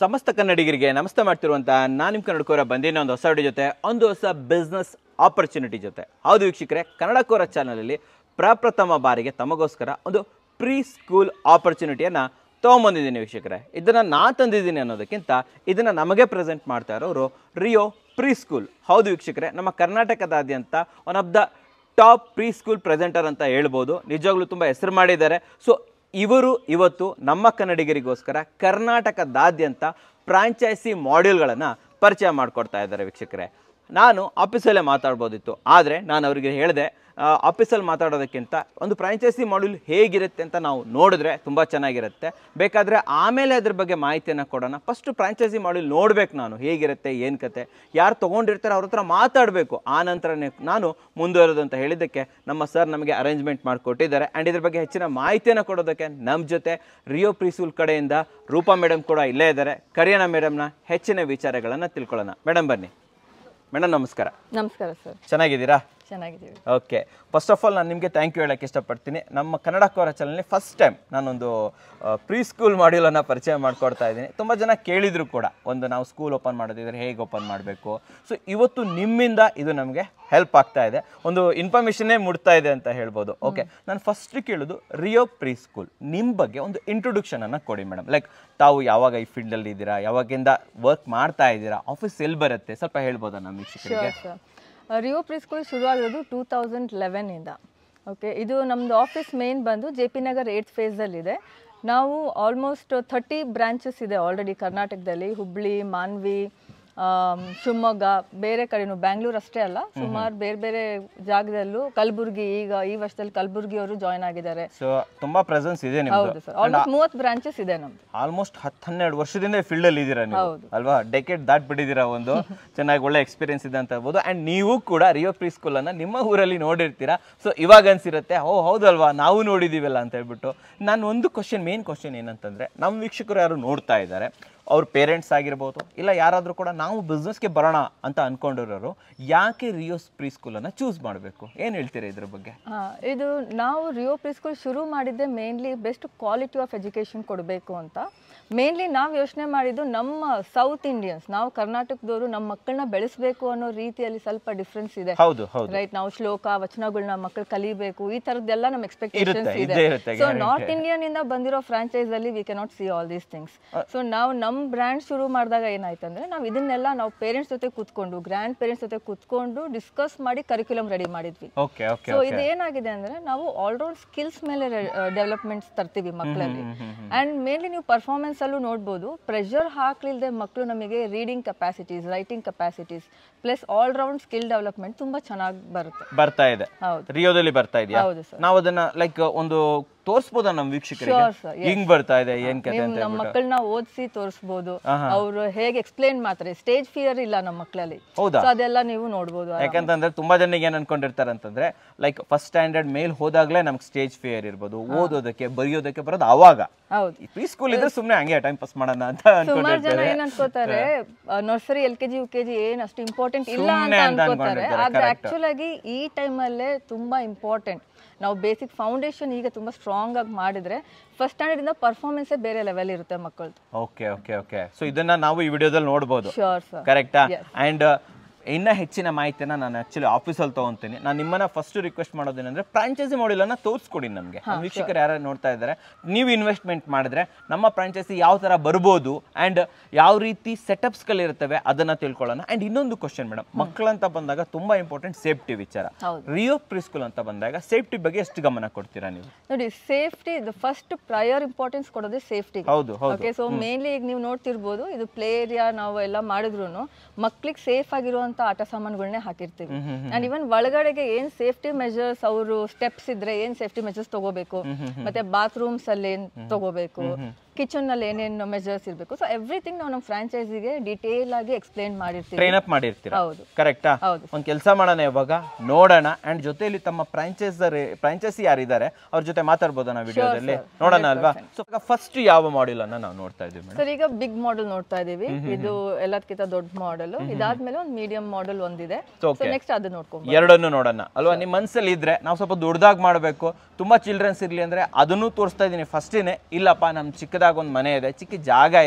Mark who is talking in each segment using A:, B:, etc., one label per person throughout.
A: ಸಮಸ್ತ ಕನ್ನಡಿಗರಿಗೆ ನಮಸ್ತೆ ಮಾಡ್ತಿರುವಂತ ನಾನು ನಿಮ್ಮ ಕನ್ನಡಕೋರ ಬಂದಿನ ಒಂದು ಹೊಸ ವಿಡಿಯೋ ಜೊತೆ ಒಂದು ಹೊಸ ಬಿಸ್ನೆಸ್ ಆಪರ್ಚುನಿಟಿ ಜೊತೆ ಹೌದು ವೀಕ್ಷಕರೇ ಕನ್ನಡಕೋರ ಚಾನಲಲ್ಲಿ ಪ್ರಪ್ರಥಮ ಬಾರಿಗೆ ತಮಗೋಸ್ಕರ ಒಂದು ಪ್ರೀ ಸ್ಕೂಲ್ ಆಪರ್ಚುನಿಟಿಯನ್ನು ತೊಗೊಂಬಂದಿದ್ದೀನಿ ವೀಕ್ಷಕರೇ ಇದನ್ನು ನಾ ತಂದಿದ್ದೀನಿ ಅನ್ನೋದಕ್ಕಿಂತ ಇದನ್ನು ನಮಗೆ ಪ್ರೆಸೆಂಟ್ ಮಾಡ್ತಾ ಇರೋರು ರಿಯೋ ಪ್ರೀ ಸ್ಕೂಲ್ ಹೌದು ವೀಕ್ಷಕರೇ ನಮ್ಮ ಕರ್ನಾಟಕದಾದ್ಯಂತ one of the top pre school presenter ಅಂತ ಹೇಳ್ಬೋದು ನಿಜವಾಗ್ಲೂ ತುಂಬ ಹೆಸರು ಮಾಡಿದ್ದಾರೆ ಸೊ ಇವರು ಇವತ್ತು ನಮ್ಮ ಕನ್ನಡಿಗರಿಗೋಸ್ಕರ ಕರ್ನಾಟಕದಾದ್ಯಂತ ಫ್ರಾಂಚೈಸಿ ಮಾಡ್ಯೂಲ್ಗಳನ್ನು ಪರಿಚಯ ಮಾಡಿಕೊಡ್ತಾ ಇದ್ದಾರೆ ವೀಕ್ಷಕರೇ ನಾನು ಆಫೀಸಲ್ಲೇ ಮಾತಾಡ್ಬೋದಿತ್ತು ಆದರೆ ನಾನು ಅವರಿಗೆ ಹೇಳಿದೆ ಆಫೀಸಲ್ಲಿ ಮಾತಾಡೋದಕ್ಕಿಂತ ಒಂದು ಫ್ರಾಂಚೈಸಿ ಮಾಡ್ಯೂಲ್ ಹೇಗಿರುತ್ತೆ ಅಂತ ನಾವು ನೋಡಿದ್ರೆ ತುಂಬ ಚೆನ್ನಾಗಿರುತ್ತೆ ಬೇಕಾದರೆ ಆಮೇಲೆ ಅದ್ರ ಬಗ್ಗೆ ಮಾಹಿತಿಯನ್ನು ಕೊಡೋಣ ಫಸ್ಟು ಫ್ರಾಂಚೈಸಿ ಮಾಡ್ಯೂಲ್ ನೋಡ್ಬೇಕು ನಾನು ಹೇಗಿರುತ್ತೆ ಏನು ಕತೆ ಯಾರು ತೊಗೊಂಡಿರ್ತಾರೆ ಅವ್ರ ಹತ್ರ ಮಾತಾಡಬೇಕು ಆ ನಂತರನೇ ನಾನು ಮುಂದುವರೋದು ಅಂತ ಹೇಳಿದ್ದಕ್ಕೆ ನಮ್ಮ ಸರ್ ನಮಗೆ ಅರೇಂಜ್ಮೆಂಟ್ ಮಾಡಿಕೊಟ್ಟಿದ್ದಾರೆ ಆ್ಯಂಡ್ ಇದ್ರ ಬಗ್ಗೆ ಹೆಚ್ಚಿನ ಮಾಹಿತಿಯನ್ನು ಕೊಡೋದಕ್ಕೆ ನಮ್ಮ ಜೊತೆ ರಿಯೋ ಪ್ರೀಸೂಲ್ ಕಡೆಯಿಂದ ರೂಪಾ ಮೇಡಮ್ ಕೂಡ ಇಲ್ಲೇ ಇದ್ದಾರೆ ಕರಿಯಣ ಮೇಡಮ್ನ ಹೆಚ್ಚಿನ ವಿಚಾರಗಳನ್ನು ತಿಳ್ಕೊಳ್ಳೋಣ ಮೇಡಮ್ ಬನ್ನಿ ಮೇಡಮ್ ನಮಸ್ಕಾರ
B: ನಮಸ್ಕಾರ ಸರ್
A: ಚೆನ್ನಾಗಿದ್ದೀರಾ
B: ಚೆನ್ನಾಗಿದ್ದೀವಿ
A: ಓಕೆ ಫಸ್ಟ್ ಆಫ್ ಆಲ್ ನಾನು ನಿಮಗೆ ಥ್ಯಾಂಕ್ ಯು ಹೇಳಕ್ಕೆ ಇಷ್ಟಪಡ್ತೀನಿ ನಮ್ಮ ಕನ್ನಡ ಕೋರ ಚಾನಲ್ನಲ್ಲಿ ಫಸ್ಟ್ ಟೈಮ್ ನಾನೊಂದು ಪ್ರೀ ಸ್ಕೂಲ್ ಮಾಡ್ಯೂಲನ್ನು ಪರಿಚಯ ಮಾಡ್ಕೊಡ್ತಾ ಇದ್ದೀನಿ ತುಂಬ ಜನ ಕೇಳಿದ್ರು ಕೂಡ ಒಂದು ನಾವು ಸ್ಕೂಲ್ ಓಪನ್ ಮಾಡೋದಿದ್ರೆ ಹೇಗೆ ಓಪನ್ ಮಾಡಬೇಕು ಸೊ ಇವತ್ತು ನಿಮ್ಮಿಂದ ಇದು ನಮಗೆ ಹೆಲ್ಪ್ ಆಗ್ತಾ ಇದೆ ಒಂದು ಇನ್ಫಾರ್ಮೇಷನ್ನೇ ಮುಡ್ತಾ ಇದೆ ಅಂತ ಹೇಳ್ಬೋದು ಓಕೆ ನಾನು ಫಸ್ಟ್ ಕೇಳೋದು ರಿಯೋ ಪ್ರೀ ಸ್ಕೂಲ್ ನಿಮ್ಮ ಬಗ್ಗೆ ಒಂದು ಇಂಟ್ರೊಡಕ್ಷನನ್ನು ಕೊಡಿ ಮೇಡಮ್ ಲೈಕ್ ತಾವು ಯಾವಾಗ ಈ ಫೀಲ್ಡಲ್ಲಿ ಇದ್ದೀರಾ ಯಾವಾಗಿಂದ ವರ್ಕ್ ಮಾಡ್ತಾ ಇದ್ದೀರಾ ಆಫೀಸ್ ಎಲ್ಲಿ ಬರುತ್ತೆ ಸ್ವಲ್ಪ ಹೇಳ್ಬೋದಾ ನಮ್ಮ ವೀಕ್ಷಕರಿಗೆ
B: sure sir Rio pre school ಶುರು ಆಗಿರೋದು ಟೂ ತೌಸಂಡ್ ಲೆವೆನಿಂದ ಓಕೆ ಇದು ನಮ್ಮದು ಆಫೀಸ್ ಮೇನ್ ಬಂದು ಜೆ ಪಿ ನಗರ್ ಏಯ್ತ್ ಫೇಸಲ್ಲಿದೆ ನಾವು ಆಲ್ಮೋಸ್ಟ್ ಥರ್ಟಿ ಬ್ರಾಂಚಸ್ ಇದೆ ಆಲ್ರೆಡಿ ಕರ್ನಾಟಕದಲ್ಲಿ ಹುಬ್ಳಿ ಮಾನ್ವಿ ಆಮ್, ಶಿವಮೊಗ್ಗ ಬೇರೆ ಕಡೆನೂ ಬ್ಯಾಂಗ್ಳೂರ್ ಅಷ್ಟೇ ಅಲ್ಲ ಸುಮಾರು ಬೇರೆ ಬೇರೆ ಜಾಗದಲ್ಲೂ ಕಲಬುರ್ಗಿ ಈಗ ಈ ವರ್ಷದಲ್ಲಿ ಕಲಬುರ್ಗಿ ಅವರು ಜಾಯ್ನ್ ಆಗಿದ್ದಾರೆ
A: ಸೊ ತುಂಬಾ ಪ್ರೆಸೆನ್ಸ್ ಇದೆ ನಿಮ್ದು
B: ಹೌದು ಸರ್ ಆಲ್ಮೋಸ್ಟ್ ಮೂವತ್ತು ಬ್ರಾಂಚಸ್ ಇದೆ ನಮ್ದು
A: ಆಲ್ಮೋಸ್ಟ್ ಹತ್ತು ಹನ್ನೆರಡು ವರ್ಷದಿಂದ ಫೀಲ್ಡ್ ಅಲ್ಲಿ ಇದ್ದೀರಾ ನೀವು
B: ಹೌದು.
A: ಅಲ್ವಾ ಡೆಕೆಟ್ ದಾಟ್ ಬಿಟ್ಟಿದ್ದೀರಾ ಒಂದು ಚೆನ್ನಾಗಿ ಒಳ್ಳೆ ಎಕ್ಸ್ಪೀರಿಯನ್ಸ್ ಇದೆ ಅಂತ ಹೇಳ್ಬೋದು ಅಂಡ್ ನೀವು ಕೂಡ ರಿಯೋ ಪ್ರೀ ಸ್ಕೂಲ್ ಅನ್ನ ನಿಮ್ಮ ಊರಲ್ಲಿ ನೋಡಿರ್ತೀರಾ ಸೊ ಇವಾಗ ಅನ್ಸಿರುತ್ತೆ ಓ ಹೌದಲ್ವಾ ನಾವು ನೋಡಿದೀವಲ್ಲ ಅಂತ ಹೇಳ್ಬಿಟ್ಟು ನಾನು ಒಂದು ಕ್ವಶನ್ ಮೇನ್ ಕ್ವಶನ್ ಏನಂತಂದ್ರೆ ನಮ್ಮ ವೀಕ್ಷಕರು ಯಾರು ನೋಡ್ತಾ ಇದ್ದಾರೆ ಅವ್ರ ಪೇರೆಂಟ್ಸ್ ಆಗಿರ್ಬೋದು ಇಲ್ಲ ಯಾರಾದರೂ ಕೂಡ ನಾವು ಬಿಸ್ನೆಸ್ಗೆ ಬರೋಣ ಅಂತ ಅನ್ಕೊಂಡಿರೋರು ಯಾಕೆ ರಿಯೋಸ್ ಪ್ರೀ ಸ್ಕೂಲನ್ನು ಚೂಸ್ ಮಾಡಬೇಕು ಏನು ಹೇಳ್ತೀರಾ ಇದ್ರ ಬಗ್ಗೆ
B: ಆ, ಇದು ನಾವು ರಿಯೋ ಪ್ರೀ ಸ್ಕೂಲ್ ಶುರು ಮಾಡಿದ್ದೆ mainly best quality of education ಕೊಡಬೇಕು ಅಂತ ಮೇನ್ಲಿ ನಾವು ಯೋಚನೆ ಮಾಡಿದ್ದು ನಮ್ಮ ಸೌತ್ ಇಂಡಿಯನ್ಸ್ ನಾವು ಕರ್ನಾಟಕದವರು ನಮ್ಮ ಮಕ್ಕಳನ್ನ ಬೆಳೆಸಬೇಕು ಅನ್ನೋ ರೀತಿಯಲ್ಲಿ ಸ್ವಲ್ಪ ಡಿಫ್ರೆನ್ಸ್ ಇದೆ
A: ಹೌದು ಹೌದು
B: ರೈಟ್ ನಾವು ಶ್ಲೋಕ ವಚನಗಳನ್ನ ಮಕ್ಕಳು ಕಲಿಬೇಕು ಈ ತರದ್ದೆಲ್ಲ ನಮ್ಮ ಎಕ್ಸ್ಪೆಕ್ಟೇಷನ್ಸ್
A: ಇರುತ್ತೆ,
B: ಇದೆ
A: ಇದ್ದೇ ಇರುತ್ತೆ,
B: ಸೊ ನಾರ್ತ್ ಇಂಡಿಯನ್ ಇಂದ ಬಂದಿರೋ ಫ್ರಾಂಚೈಸ್ ಅಲ್ಲಿ we cannot see all these things so ನಾವು ನಮ್ಮ ಬ್ರ್ಯಾಂಡ್ ಶುರು ಮಾಡಿದಾಗ ಏನಾಯ್ತಂದ್ರೆ ನಾವು ಇದನ್ನೆಲ್ಲ ನಾವು ಪೇರೆಂಟ್ಸ್ ಜೊತೆ ಕೂತ್ಕೊಂಡು ಗ್ರ್ಯಾಂಡ್ ಪೇರೆಂಟ್ಸ್ ಜೊತೆ ಕೂತ್ಕೊಂಡು ಡಿಸ್ಕಸ್ ಮಾಡಿ ಕರಿಕ್ಯುಲಮ್ ರೆಡಿ ಮಾಡಿದ್ವಿ
A: ಓಕೆ ಓಕೆ
B: ಸೊ ಇದು ಏನಾಗಿದೆ ಅಂದ್ರೆ ನಾವು ಆಲ್ರೌಂಡ್ ಸ್ಕಿಲ್ಸ್ ಮೇಲೆ ಡೆವಲಪ್ಮೆಂಟ್ಸ್ ತರ್ತೀವಿ ಮಕ್ಕಳಲ್ಲಿ ಅಂಡ್ ಮೇನ್ಲಿ ನೀವು ಪರ್ಫಾರ್ಮೆನ್ಸ್ ಅಲ್ಲೂ ನೋಡ್ಬೋದು ಪ್ರೆಷರ್ ಹಾಕ್ಲಿಲ್ದೆ ಮಕ್ಕಳು ನಮಗೆ reading capacities writing capacities plus all round skill development ತುಂಬಾ ಚೆನ್ನಾಗಿ ಬರುತ್ತೆ
A: ಬರ್ತಾ ಇದೆ
B: ಹೌದು
A: ರಿಯೋದಲ್ಲಿ ಬರ್ತಾ ಇದೆಯಾ
B: ಹೌದು ಸರ್
A: ನಾವು ಅದನ್ನ ಲೈಕ್ ಒಂದು ತೋರಿಸ್ಬೋದಾ ನಮ್ಮ ವೀಕ್ಷಕರಿಗೆ
B: Sure, sir. Yes.
A: ಹಿಂಗ್ ಬರ್ತಾ ಇದೆ ಏನ್ ಕತೆ
B: ನೀವು
A: ಅಂತ
B: ನಮ್ಮ
A: ಹೇಳ್ಬಿಟ್ಟು
B: ಮಕ್ಕಳನ್ನ ಓದಿಸಿ ತೋರಿಸ್ಬೋದು ಅವರು ಹೇಗೆ ಎಕ್ಸ್ಪ್ಲೇನ್ ಮಾಡ್ತಾರೆ ಸ್ಟೇಜ್ ಫಿಯರ್ ಇಲ್ಲ ನಮ್ಮ ಮಕ್ಕಳಲ್ಲಿ
A: ಹೌದಾ
B: ಸೊ ಅದೆಲ್ಲ ನೀವು ನೋಡ್ಬೋದು ಆರಾಮಾಗಿ.
A: ಯಾಕಂತಂದ್ರೆ ತುಂಬಾ ಜನಕ್ಕೆ ಏನ್ ಅನ್ಕೊಂಡಿರ್ತಾರೆ ಅಂತಂದ್ರೆ ಲೈಕ್ ಫಸ್ಟ್ ಸ್ಟ್ಯಾಂಡರ್ಡ್ ಮೇಲ್ ಹೋದಾಗ್ಲೇ ನಮ್ಗೆ ಸ್ಟೇಜ್ ಫಿಯರ್ ಇರ್ಬೋದು ಓದೋದಕ್ಕೆ ಬರೆಯೋದಕ್ಕೆ ಬರೋದು ಅವಾಗ
B: ಹೌದು
A: ಈ ಪ್ರೀ ಸ್ಕೂಲ್ ಇದ್ರೆ ಸುಮ್ನೆ ಹಂಗೆ ಟೈಮ್ ಪಾಸ್ ಮಾಡೋಣ ಅಂತ
B: ಸುಮಾರು ಜನ
A: ಅನ್ಕೊಂಡಿರ್ತಾರೆ
B: ಏನ್ ಅನ್ಕೋತಾರೆ nursery L KG U KG ಏನ್ ಅಷ್ಟು ಇಂಪಾರ್ಟೆಂಟ್ ಇಲ್ಲ
A: ಸುಮ್ನೆ
B: ಅಂತ
A: ಅಂತ
B: ಅನ್ಕೋತಾರೆ
A: ಅನ್ಕೊಂಡಿರ್ತಾರೆ,
B: ಆದ್ರೆ
A: correct.
B: ಆಕ್ಚುಲ್ ಆಗಿ ಈ ಟೈಮಲ್ಲೇ ತುಂಬಾ ಇಂಪಾರ್ಟೆಂಟ್ ನಾವು ಬೇಸಿಕ್ ಫೌಂಡೇಶನ್ ಈಗ ತುಂಬಾ ಸ್ಟ್ರಾಂಗ್ ಆಗಿ ಮಾಡಿದ್ರೆ ಫಸ್ಟ್ ಸ್ಟ್ಯಾಂಡರ್ಡ್ ಇಂದ ಪರ್ಫಾರ್ಮೆನ್ಸೇ ಬೇರೆ ಲೆವೆಲ್ ಇರುತ್ತೆ ಮಕ್ಕಳದು
A: ಓಕೆ ಓಕೆ ಓಕೆ ಸೊ ಇದನ್ನ ನಾವು ಈ ವಿಡಿಯೋದಲ್ಲಿ ನೋಡ್ಬೋದು
B: ಶೋರ್ ಸರ್
A: ಕರೆಕ್ಟಾ
B: Yes.
A: ಅಂಡ್ ಇನ್ನ ಹೆಚ್ಚಿನ ಮಾಹಿತಿನ ನಾನು ಆಕ್ಚುಲಿ ಆಫೀಸಲ್ಲಿ ತಗೊಂತೀನಿ ನಾನು ನಿಮ್ಮನ್ನ ಫಸ್ಟ್ ರಿಕ್ವೆಸ್ಟ್ ಮಾಡೋದೇನಂದ್ರೆ ಫ್ರಾಂಚೈಸಿ ಅನ್ನ ತೋರಿಸ್ಕೊಡಿ ನಮಗೆ ನಮ್ಮ ವೀಕ್ಷಕರು ಯಾರು ನೋಡ್ತಾ ಇದ್ದಾರೆ ನೀವು ಇನ್ವೆಸ್ಟ್ಮೆಂಟ್ ಮಾಡಿದ್ರೆ ನಮ್ಮ ಫ್ರಾಂಚೈಸಿ ಯಾವ ತರ ಬರ್ಬೋದು ಅಂಡ್ ಯಾವ ರೀತಿ ಸೆಟಪ್ಸ್ಗಳಿರ್ತವೆ ಅದನ್ನ ತಿಳ್ಕೊಳ್ಳೋಣ ಅಂಡ್ ಇನ್ನೊಂದು ಕ್ವಶನ್ ಮೇಡಮ್ ಮಕ್ಕಳಂತ ಬಂದಾಗ ತುಂಬಾ ಇಂಪಾರ್ಟೆಂಟ್ ಸೇಫ್ಟಿ ವಿಚಾರ
B: ಹೌದು.
A: ರಿಯೋ ಪ್ರಿಸ್ಕೂಲ್ ಅಂತ ಬಂದಾಗ ಸೇಫ್ಟಿ ಬಗ್ಗೆ ಎಷ್ಟು ಗಮನ ಕೊಡ್ತೀರಾ ನೀವು
B: ನೋಡಿ ಸೇಫ್ಟಿ ಫಸ್ಟ್ ಪ್ರಯರ್ ಇಂಪಾರ್ಟೆನ್ಸ್ ಕೊಡೋದೇ ಸೇಫ್ಟಿ
A: ಹೌದು ಹೌದು
B: ಓಕೆ ಸೊ ಮೇನ್ಲಿ ಈಗ ನೀವು ನೋಡ್ತಿರ್ಬೋದು ಇದು ಪ್ಲೇ ಏರಿಯಾ ನಾವು ಎಲ್ಲ ಮಾಡಿದ್ರು ಮಕ್ಳಿಗೆ ಸೇಫ್ ಆಗಿರುವಂತ ಆಟ ಸಾಮಾನುಗಳನ್ನೇ ಹಾಕಿರ್ತೀವಿ ಅಂಡ್ ಇವನ್ ಒಳಗಡೆಗೆ ಏನ್ ಸೇಫ್ಟಿ ಮೆಜರ್ಸ್ ಅವರು ಸ್ಟೆಪ್ಸ್ ಇದ್ರೆ ಏನ್ ಸೇಫ್ಟಿ ಮೆಜರ್ಸ್ ತಗೋಬೇಕು ಮತ್ತೆ ಬಾತ್ರೂಮ್ಸ್ ಅಲ್ಲಿ ಏನ್ ತಗೋಬೇಕು ಕಿಚನ್ ನಲ್ಲಿ ಏನೇನು ಮೆಜರ್ಸ್ ಇರಬೇಕು ಸೊ ಎವ್ರಿಥಿಂಗ್ ನಾವು ನಮ್ಮ ಫ್ರಾಂಚೈಸಿಗೆ ಡೀಟೇಲ್ ಆಗಿ ಎಕ್ಸ್ಪ್ಲೇನ್ ಮಾಡಿರ್ತೀವಿ
A: ಟ್ರೈನ್ ಅಪ್ ಮಾಡಿರ್ತೀರಾ
B: ಹೌದು
A: ಕರೆಕ್ಟಾ
B: ಹೌದು
A: ಒಂದು ಕೆಲಸ ಮಾಡೋಣ ಇವಾಗ ನೋಡೋಣ ಅಂಡ್ ಜೊತೆಲಿ ತಮ್ಮ ಫ್ರಾಂಚೈಸ್ ಫ್ರಾಂಚೈಸಿ ಯಾರಿದ್ದಾರೆ ಅವ್ರ ಜೊತೆ ಮಾತಾಡ್ಬೋದಾ ನಾವು ವಿಡಿಯೋದಲ್ಲಿ ನೋಡೋಣ ಅಲ್ವಾ ಸೊ ಫಸ್ಟ್ ಯಾವ ಮಾಡ್ಯೂಲ್ ಅನ್ನ ನಾವು ನೋಡ್ತಾ ಇದೀವಿ ಮೇಡಮ್
B: ಸರ್ ಈಗ ಬಿಗ್ ಮಾಡೆಲ್ ನೋಡ್ತಾ ಇದೀವಿ ಇದು ಎಲ್ಲದಕ್ಕಿಂತ ದೊಡ್ಡ ಮಾಡೆಲ್ ಇದಾದ್ಮೇಲೆ ಒಂದು ಮೀಡಿಯಂ ಮಾಡೆಲ್ ಒಂದಿದೆ ಸೊ
A: Okay.
B: ನೆಕ್ಸ್ಟ್ ಅದು ನೋಡ್ಕೊಂಬೋದು
A: ಎರಡನ್ನು ನೋಡೋಣ ಅಲ್ವಾ ನಿಮ್ಮ ಮನಸ್ಸಲ್ಲಿ ಇದ್ರೆ ನಾವು ಸ್ವಲ್ಪ ದೊಡ್ಡದಾಗಿ ಮಾಡಬೇಕು ತುಂಬಾ ಚಿಲ್ಡ್ರನ್ಸ್ ಇರ್ಲಿ ಅಂದ್ರೆ ಅದನ್ನು ತೋರಿಸ್ತಾ ಇದ್ದೀನಿ ಫಸ್ಟಿನೇ ಇಲ್ಲಪ್ಪ ನಮ್ಮ ಚಿಕ್ಕದಾಗ ಒಂದು ಮನೆ ಇದೆ ಚಿಕ್ಕ ಜಾಗ ಇದೆ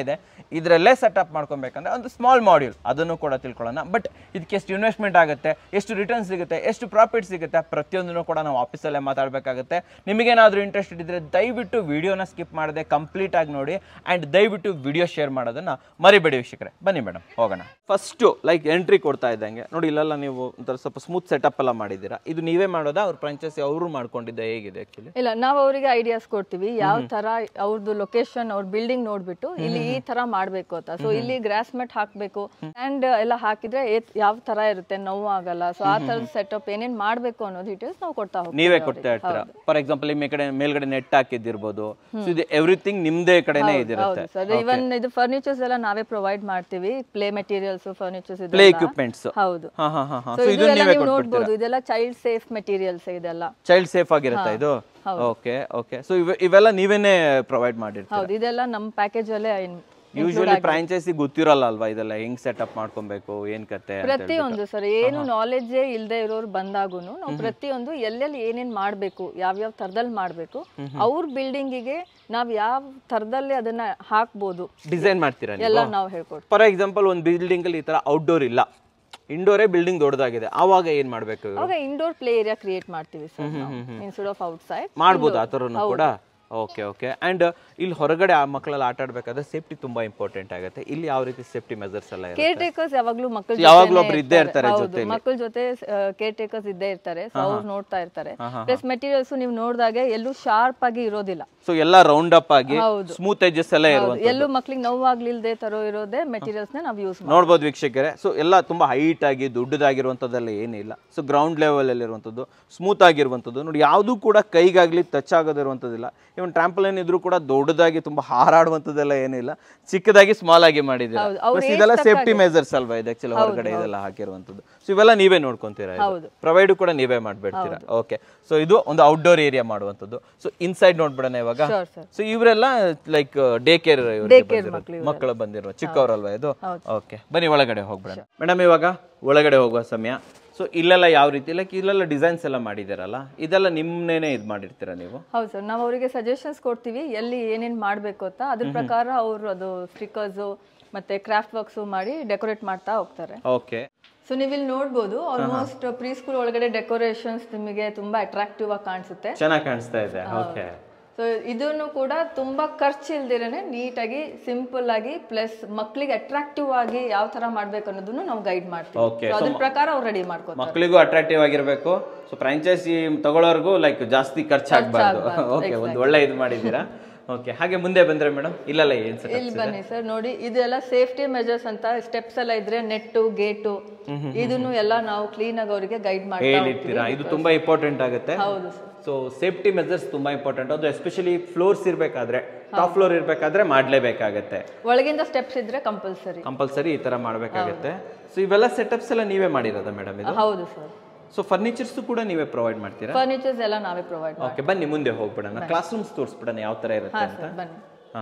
A: ಇದರಲ್ಲೇ ಸೆಟಪ್ ಮಾಡ್ಕೊಬೇಕಂದ್ರೆ ಒಂದು ಸ್ಮಾಲ್ ಮಾಡ್ಯೂಲ್ ಅದನ್ನು ಕೂಡ ತಿಳ್ಕೊಳ್ಳೋಣ ಬಟ್ ಇದಕ್ಕೆ ಎಷ್ಟು ಇನ್ವೆಸ್ಟ್ಮೆಂಟ್ ಆಗುತ್ತೆ ಎಷ್ಟು ರಿಟರ್ನ್ ಸಿಗುತ್ತೆ ಎಷ್ಟು ಪ್ರಾಫಿಟ್ ಸಿಗುತ್ತೆ ಪ್ರತಿಯೊಂದನ್ನು ಕೂಡ ನಾವು ಆಫೀಸಲ್ಲೇ ಮಾತಾಡಬೇಕಾಗುತ್ತೆ ನಿಮಗೇನಾದರೂ ಇಂಟ್ರೆಸ್ಟ್ ಇದ್ದರೆ ದಯವಿಟ್ಟು ವಿಡಿಯೋನ ಸ್ಕಿಪ್ ಮಾಡದೆ ಕಂಪ್ಲೀಟ್ ಆಗಿ ನೋಡಿ ಆ್ಯಂಡ್ ದಯವಿಟ್ಟು ವಿಡಿಯೋ ಶೇರ್ ಮಾಡೋದನ್ನ ಮರಿಬೇಡಿ ವೀಕ್ಷಕರೇ ಬನ್ನಿ ಮೇಡಮ್ ಹೋಗೋಣ ಫಸ್ಟು ಲೈಕ್ ಎಂಟ್ರಿ ಕೊಡ್ತಾ ಇದ್ದಂಗೆ ನೋಡಿ ಇಲ್ಲೆಲ್ಲ ನೀವು ಒಂಥರ ಸ್ವಲ್ಪ ಸ್ಮೂತ್ ಸೆಟಪ್ ಎಲ್ಲ ಮಾಡಿದ್ದೀರಾ ಇದು ನೀವೇ ಮಾಡೋದಾ ಅವ್ರ ಫ್ರಾಂಚೈಸಿ ಅವರು ಮಾಡ್ಕೊಂಡಿದ್ದೆ ಹೇಗಿದೆ ಆ್ಯಕ್ಚುಲಿ
B: ಇಲ್ಲ ನಾವು ಅವರಿಗೆ ಐಡಿಯಾಸ್ ಕೊಡ್ತೀವಿ ಯಾವ ತರ ಅವ್ರದ್ದು ಲೊಕೇಶನ್ ಅವ್ರ ಬಿಲ್ಡಿಂಗ್ ನೋಡ್ಬಿಟ್ಟು ಇಲ್ಲಿ ಈ ತರ ಮಾಡ್ಬೇಕು ಅಂತ ಸೊ ಇಲ್ಲಿ ಗ್ರಾಸ್ ಮೆಟ್ ಹಾಕ್ಬೇಕು ಅಂಡ್ ಎಲ್ಲ ಹಾಕಿದ್ರೆ ಏತ್- ಯಾವ ತರ ಇರುತ್ತೆ ನೋವು ಆಗಲ್ಲ ಸೊ ಆ ತರದ ಸೆಟಪ್ ಏನೇನ್ ಮಾಡ್ಬೇಕು ಅನ್ನೋ ಡೀಟೇಲ್ಸ್ ನಾವು ಕೊಡ್ತಾ ಹೋಗ್ತೀವಿ
A: ನೀವೇ ಕೊಡ್ತಾ ಇರ್ತೀರಾ ಫಾರ್ ಎಕ್ಸಾಂಪಲ್ ನಿಮ್ಮ ಕಡೆ ಮೇಲ್ಗಡೆ ನೆಟ್ ಹಾಕಿದ್ದಿರ್ಬೋದು ಸೊ ಇದು ಎವ್ರಿಥಿಂಗ್ ನಿಮ್ದೇ ಕಡೆನೇ ಇದಿರುತ್ತೆ
B: ಹೌದು ಸರ್ ಇವನ್ ಇದು ಫರ್ನಿಚರ್ಸ್ ಎಲ್ಲ ನಾವೇ ಪ್ರೊವೈಡ್ ಮಾಡ್ತೀವಿ play materials furnitures
A: play equipments
B: ಹೌದು
A: ಹಾ ಹಾ ಹಾ ಹಾ
B: ಸೊ
A: ಸೊ
B: ಇದು
A: ಇದನ್ನ
B: ಎಲ್ಲ
A: ನೀವೇ
B: ನೀವು
A: ಕೊಟ್ಬಿಡ್ತೀರಾ
B: ನೋಡ್ಬೋದು ಇದೆಲ್ಲ ಚೈಲ್ಡ್ ಸೇಫ್ ಮೆಟೀರಿಯಲ್ಸ್ ಇದೆಲ್ಲ
A: ಚೈಲ್ಡ್ ಸೇಫ್ ಆಗಿರುತ್ತಾ ಇದು ಓಕೆ ಓಕೆ ಸೊ ಇವೆಲ್ಲ ನೀವೇನೇ ಪ್ರೊವೈಡ್ ಮಾಡಿರ್ತೀರಾ
B: ಹೌದು ಇದೆಲ್ಲ ನಮ್ಮ ಪ್ಯಾಕೇಜ್ ಅಲ್ಲೇ ಇನ್-
A: ಯೂಶುವಲಿ ಫ್ರಾಂಚೈಸಿ ಗೊತ್ತಿರಲ್ಲ ಅಲ್ವಾ ಇದೆಲ್ಲ ಹೆಂಗ್ ಸೆಟಪ್ ಮಾಡ್ಕೊಬೇಕು ಏನ್ ಕತೆ ಅಂತ ಹೇಳ್ಬಿಟ್ಟು.
B: ಪ್ರತಿಯೊಂದು ಸರ್ ಏನು ನಾಲೆಡ್ಜೇ ಇಲ್ಲದೆ ಇರೋರು ಬಂದಾಗೂ ನಾವು ಪ್ರತಿಯೊಂದು ಎಲ್ಲೆಲ್ಲಿ ಏನೇನ್ ಮಾಡ್ಬೇಕು ಯಾವ್ಯಾವ ಥರದಲ್ಲಿ ಮಾಡ್ಬೇಕು ಅವ್ರ ಬಿಲ್ಡಿಂಗಿಗೆ ನಾವ್ ಯಾವ ಥರದಲ್ಲಿ ಅದನ್ನ ಹಾಕ್ಬೋದು
A: ಡಿಸೈನ್ ಮಾಡ್ತೀರಾ ನೀವು
B: ಎಲ್ಲ ನಾವು ಹೇಳ್ಕೊಡ್ತೀವಿ
A: ಫಾರ್ ಎಕ್ಸಾಂಪಲ್ ಒಂದು ಬಿಲ್ಡಿಂಗ್ ಅಲ್ಲಿ ಈ ತರ ಔಟ್ಡೋರ್ ಇಲ್ಲ ಇಂಡೋರೇ ಬಿಲ್ಡಿಂಗ್ ದೊಡ್ಡದಾಗಿದೆ ಆವಾಗ ಏನ್ ಮಾಡ್ಬೇಕು ಇವ್ರು?
B: ಅವಾಗ ಇಂಡೋರ್ ಪ್ಲೇ ಏರಿಯಾ ಕ್ರಿಯೇಟ್ ಮಾಡ್ತೀವಿ sir instead of outside
A: ಮಾಡ್ಬೋದು ಆ ಥರನೂ ಕೂಡ ಓಕೆ ಓಕೆ ಆ್ಯಂಡ್ ಇಲ್ಲಿ ಹೊರಗಡೆ ಆ ಮಕ್ಕಳೆಲ್ಲ ಆಟ ಆಡ್ಬೇಕಾದ್ರೆ ಸೇಫ್ಟಿ ತುಂಬಾ ಇಂಪಾರ್ಟೆಂಟ್ ಆಗುತ್ತೆ ಇಲ್ಲಿ ಯಾವ ರೀತಿ ಸೇಫ್ಟಿ ಮೆಜರ್ಸ್ ಎಲ್ಲ ಇರುತ್ತೆ
B: ಕೇರ್ ಟೇಕರ್ಸ್ ಯಾವಾಗ್ಲೂ ಮಕ್ಕಳ
A: ಯಾವಾಗ್ಲೂ ಒಬ್ರು ಇದ್ದೇ ಇರ್ತಾರೆ
B: ಹೌದು ಮಕ್ಕಳ ಜೊತೆ ಕೇರ್ ಟೇಕರ್ಸ್ ಇದ್ದೇ ಇರ್ತಾರೆ ಸೊ ಅವ್ರು ನೋಡ್ತಾ ಇರ್ತಾರೆ ಪ್ಲಸ್ ಮೆಟೀರಿಯಲ್ಸ್ ನೀವು ನೋಡಿದಾಗೆ ಎಲ್ಲೂ ಶಾರ್ಪ್ ಆಗಿ ಇರೋದಿಲ್ಲ
A: ಸೊ ಎಲ್ಲ ರೌಂಡ್ ಅಪ್ ಆಗಿ
B: ಹೌದು.
A: ಸ್ಮೂತ್ ಎಜಸ್ ಎಲ್ಲ ಇರುವಂತ
B: ಎಲ್ಲೂ ಮಕ್ಳಿಗೆ ನೋವಾಗ್ಲಿಲ್ದೆ ತರೋ ಇರೋದೇ ಮೆಟೀರಿಯಲ್ಸ್ ನ ನಾವು ಯೂಸ್
A: ನೋಡ್ಬೋದು ವೀಕ್ಷಕರೇ ಸೊ ಎಲ್ಲ ತುಂಬಾ ಹೈಟ್ ಆಗಿ ದೊಡ್ಡದಾಗಿರುವಂಥದ್ದೆಲ್ಲ ಏನಿಲ್ಲ ಸೊ ಗ್ರೌಂಡ್ ಲೆವೆಲ್ ಅಲ್ಲಿ ಇರುವಂಥದ್ದು ಸ್ಮೂತ್ ಆಗಿರುವಂಥದ್ದು ನೋಡಿ ಯಾವುದೂ ಕೂಡ ಕೈಗಾಗ್ಲಿ ಟಚ್ ಆಗೋದಿರುವಂಥದ್ದಿಲ್ಲ ಇವನ್ ಟ್ರಾಂಪಲೈನ್ ಇದ್ರೂ ಕೂಡ ದೊಡ್ಡದಾಗಿ ತುಂಬಾ ಹಾರಾಡುವಂಥದ್ದೆಲ್ಲ ಏನಿಲ್ಲ ಚಿಕ್ಕದಾಗಿ ಸ್ಮಾಲ್ ಆಗಿ ಮಾಡಿದ್ದೀರಾ
B: ಹೌದು. ಅವ್ರ
A: Plus ಇದೆಲ್ಲ ಸೇಫ್ಟಿ ಮೆಜರ್ಸ್ ಅಲ್ವಾ ಇದು ಆಕ್ಚುಲಿ ಹೊರಗಡೆ ಇದೆಲ್ಲ ಹಾಕಿರುವಂಥದ್ದು ಸೊ ಇವೆಲ್ಲ ನೀವೇ ನೋಡ್ಕೊಂತೀರಾ
B: ಹೌದು.
A: ಪ್ರೊವೈಡ್ ಕೂಡ ನೀವೇ ಮಾಡ್ಬಿಡ್ತೀರಾ ಓಕೆ ಸೊ ಇದು ಒಂದು ಔಟ್ಡೋರ್ ಏರಿಯಾ ಮಾಡುವಂಥದ್ದು ಸೊ ಇನ್ಸೈಡ್ ನೋಡ್ಬಿಡೋಣ ಇವಾಗ
B: ಶೋರ್ ಸರ್
A: ಸೊ ಇವರೆಲ್ಲ ಲೈಕ್ ಡೇ ಕೇರ್
B: ಮಕ್ಳು
A: ಮಕ್ಕಳು ಬಂದಿರುವ ಚಿಕ್ಕವರಲ್ವಾ ಇದು ಓಕೆ ಬನ್ನಿ ಒಳಗಡೆ ಹೋಗ್ಬಿಡೋಣ ಮೇಡಮ್ ಇವಾಗ ಒಳಗಡೆ ಹೋಗುವ ಸಮಯ ಸೊ ಇಲ್ಲೆಲ್ಲ ಯಾವ ರೀತಿ ಲೈಕ್ ಇಲ್ಲೆಲ್ಲ ಡಿಸೈನ್ಸ್ ಎಲ್ಲ ಮಾಡಿದಾರಲ್ಲ ಇದೆಲ್ಲ ನಿಮ್ಮನೇನೆ ಇದು ಮಾಡಿರ್ತೀರಾ ನೀವು
B: ಹೌದು ಸರ್ ನಾವು ಅವರಿಗೆ ಸಜೆಷನ್ಸ್ ಕೊಡ್ತೀವಿ ಎಲ್ಲಿ ಏನೇನ್ ಮಾಡ್ಬೇಕು ಅಂತ ಅದ್ರ ಪ್ರಕಾರ ಅವರು ಅದು ಸ್ಟಿಕರ್ಸ್ ಮತ್ತೆ ಕ್ರಾಫ್ಟ್ ವರ್ಕ್ಸ್ ಮಾಡಿ ಡೆಕೋರೇಟ್ ಮಾಡ್ತಾ ಹೋಗ್ತಾರೆ
A: ಓಕೆ
B: ಸೊ ನೀವು ಇಲ್ಲಿ ನೋಡ್ಬೋದು ಆಲ್ಮೋಸ್ಟ್ ಪ್ರೀ ಸ್ಕೂಲ್ ಒಳಗಡೆ ಡೆಕೋರೇಷನ್ಸ್ ನಿಮಗೆ ತುಂಬಾ ಅಟ್ರಾಕ್ಟಿವ್ ಆಗಿ ಕಾಣಿಸುತ್ತೆ
A: ಚೆನ್ನಾಗಿ ಕಾಣಿಸ್ತಾ ಇದೆ ಓಕೆ
B: ಸೊ ಇದನ್ನು ಕೂಡ ತುಂಬಾ ಖರ್ಚು ಇಲ್ದಿರನೆ ನೀಟಾಗಿ ಸಿಂಪಲ್ ಆಗಿ ಪ್ಲಸ್ ಮಕ್ಳಿಗೆ ಅಟ್ರಾಕ್ಟಿವ್ ಆಗಿ ಯಾವ ತರ ಮಾಡ್ಬೇಕು ಅನ್ನೋದನ್ನು ನಾವು ಗೈಡ್ ಮಾಡ್ತೀವಿ
A: Okay,
B: So ಅದ್ರ ಪ್ರಕಾರ ಅವ್ರು ರೆಡಿ ಮಾಡ್ಕೋತಾರೆ
A: ಮಕ್ಕಳಿಗೂ ಅಟ್ರಾಕ್ಟಿವ್ ಆಗಿರ್ಬೇಕು ಸೊ ಫ್ರಾಂಚೈಸಿ ತಗೊಳ್ಳೋರ್ಗೂ ಲೈಕ್ ಜಾಸ್ತಿ ಖರ್ಚಾಗಬಾರ್ದು ಓಕೆ ಒಂದು ಒಳ್ಳೆ ಇದು ಮಾಡಿದ್ದೀರಾ ಓಕೆ ಹಾಗೆ ಮುಂದೆ ಬಂದ್ರೆ ಮೇಡಮ್ ಇಲ್ಲೆಲ್ಲ ಏನ್ ಸರ್
B: ಇಲ್ಲಿ ಬನ್ನಿ ಸರ್ ನೋಡಿ ಇದೆಲ್ಲ ಸೇಫ್ಟಿ ಮೆಜರ್ಸ್ ಅಂತ ಸ್ಟೆಪ್ಸ್ ಎಲ್ಲ ಇದ್ರೆ ನೆಟ್ಟು ಗೇಟು ಇದನ್ನು ಎಲ್ಲ ನಾವು ಕ್ಲೀನ್ ಆಗಿ ಅವರಿಗೆ ಗೈಡ್ ಮಾಡ್ತಾ
A: ಹೇಳಿರ್ತೀರಾ ಇದು ತುಂಬಾ ಇಂಪಾರ್ಟೆಂಟ್ ಆಗುತ್ತೆ
B: ಹೌದು ಸರ್
A: ಸೊ ಸೇಫ್ಟಿ ಮೆಜರ್ಸ್ ತುಂಬಾ ಇಂಪಾರ್ಟೆಂಟ್ ಅದು ಎಸ್ಪೆಷಲಿ ಫ್ಲೋರ್ಸ್ ಇರಬೇಕಾದ್ರೆ ಟಾಪ್ ಫ್ಲೋರ್ ಇರಬೇಕಾದ್ರೆ ಮಾಡಲೇಬೇಕಾಗತ್ತೆ
B: ಒಳಗಿಂದ ಸ್ಟೆಪ್ಸ್ ಇದ್ರೆ ಕಂಪಲ್ಸರಿ
A: ಕಂಪಲ್ಸರಿ ಈ ತರ ಮಾಡಬೇಕಾಗತ್ತೆ ಸೊ ಇವೆಲ್ಲ ಸೆಟಪ್ಸ್ ಎಲ್ಲ ನೀವೇ ಮಾಡಿರೋದಾ ಮೇಡಮ್ ಇದು
B: ಹೌದು ಸರ್
A: ಸೊ ಫರ್ನಿಚರ್ಸ್ ಕೂಡ ನೀವೇ ಪ್ರೊವೈಡ್ ಮಾಡ್ತೀರಾ
B: ಫರ್ನಿಚರ್ಸ್ ಎಲ್ಲ ನಾವೇ ಪ್ರೊವೈಡ್
A: ಓಕೆ ಬನ್ನಿ ಮುಂದೆ ಹೋಗ್ಬಿಡೋಣ ಕ್ಲಾಸ್ ರೂಮ್ಸ್ ತೋರಿಸ್ಬಿಡೋಣ ಯಾವ ತರ ಇರುತ್ತೆ
B: ಹಾ
A: ಅಂತ
B: ಸರ್ ಬನ್ನಿ
A: ಹಾ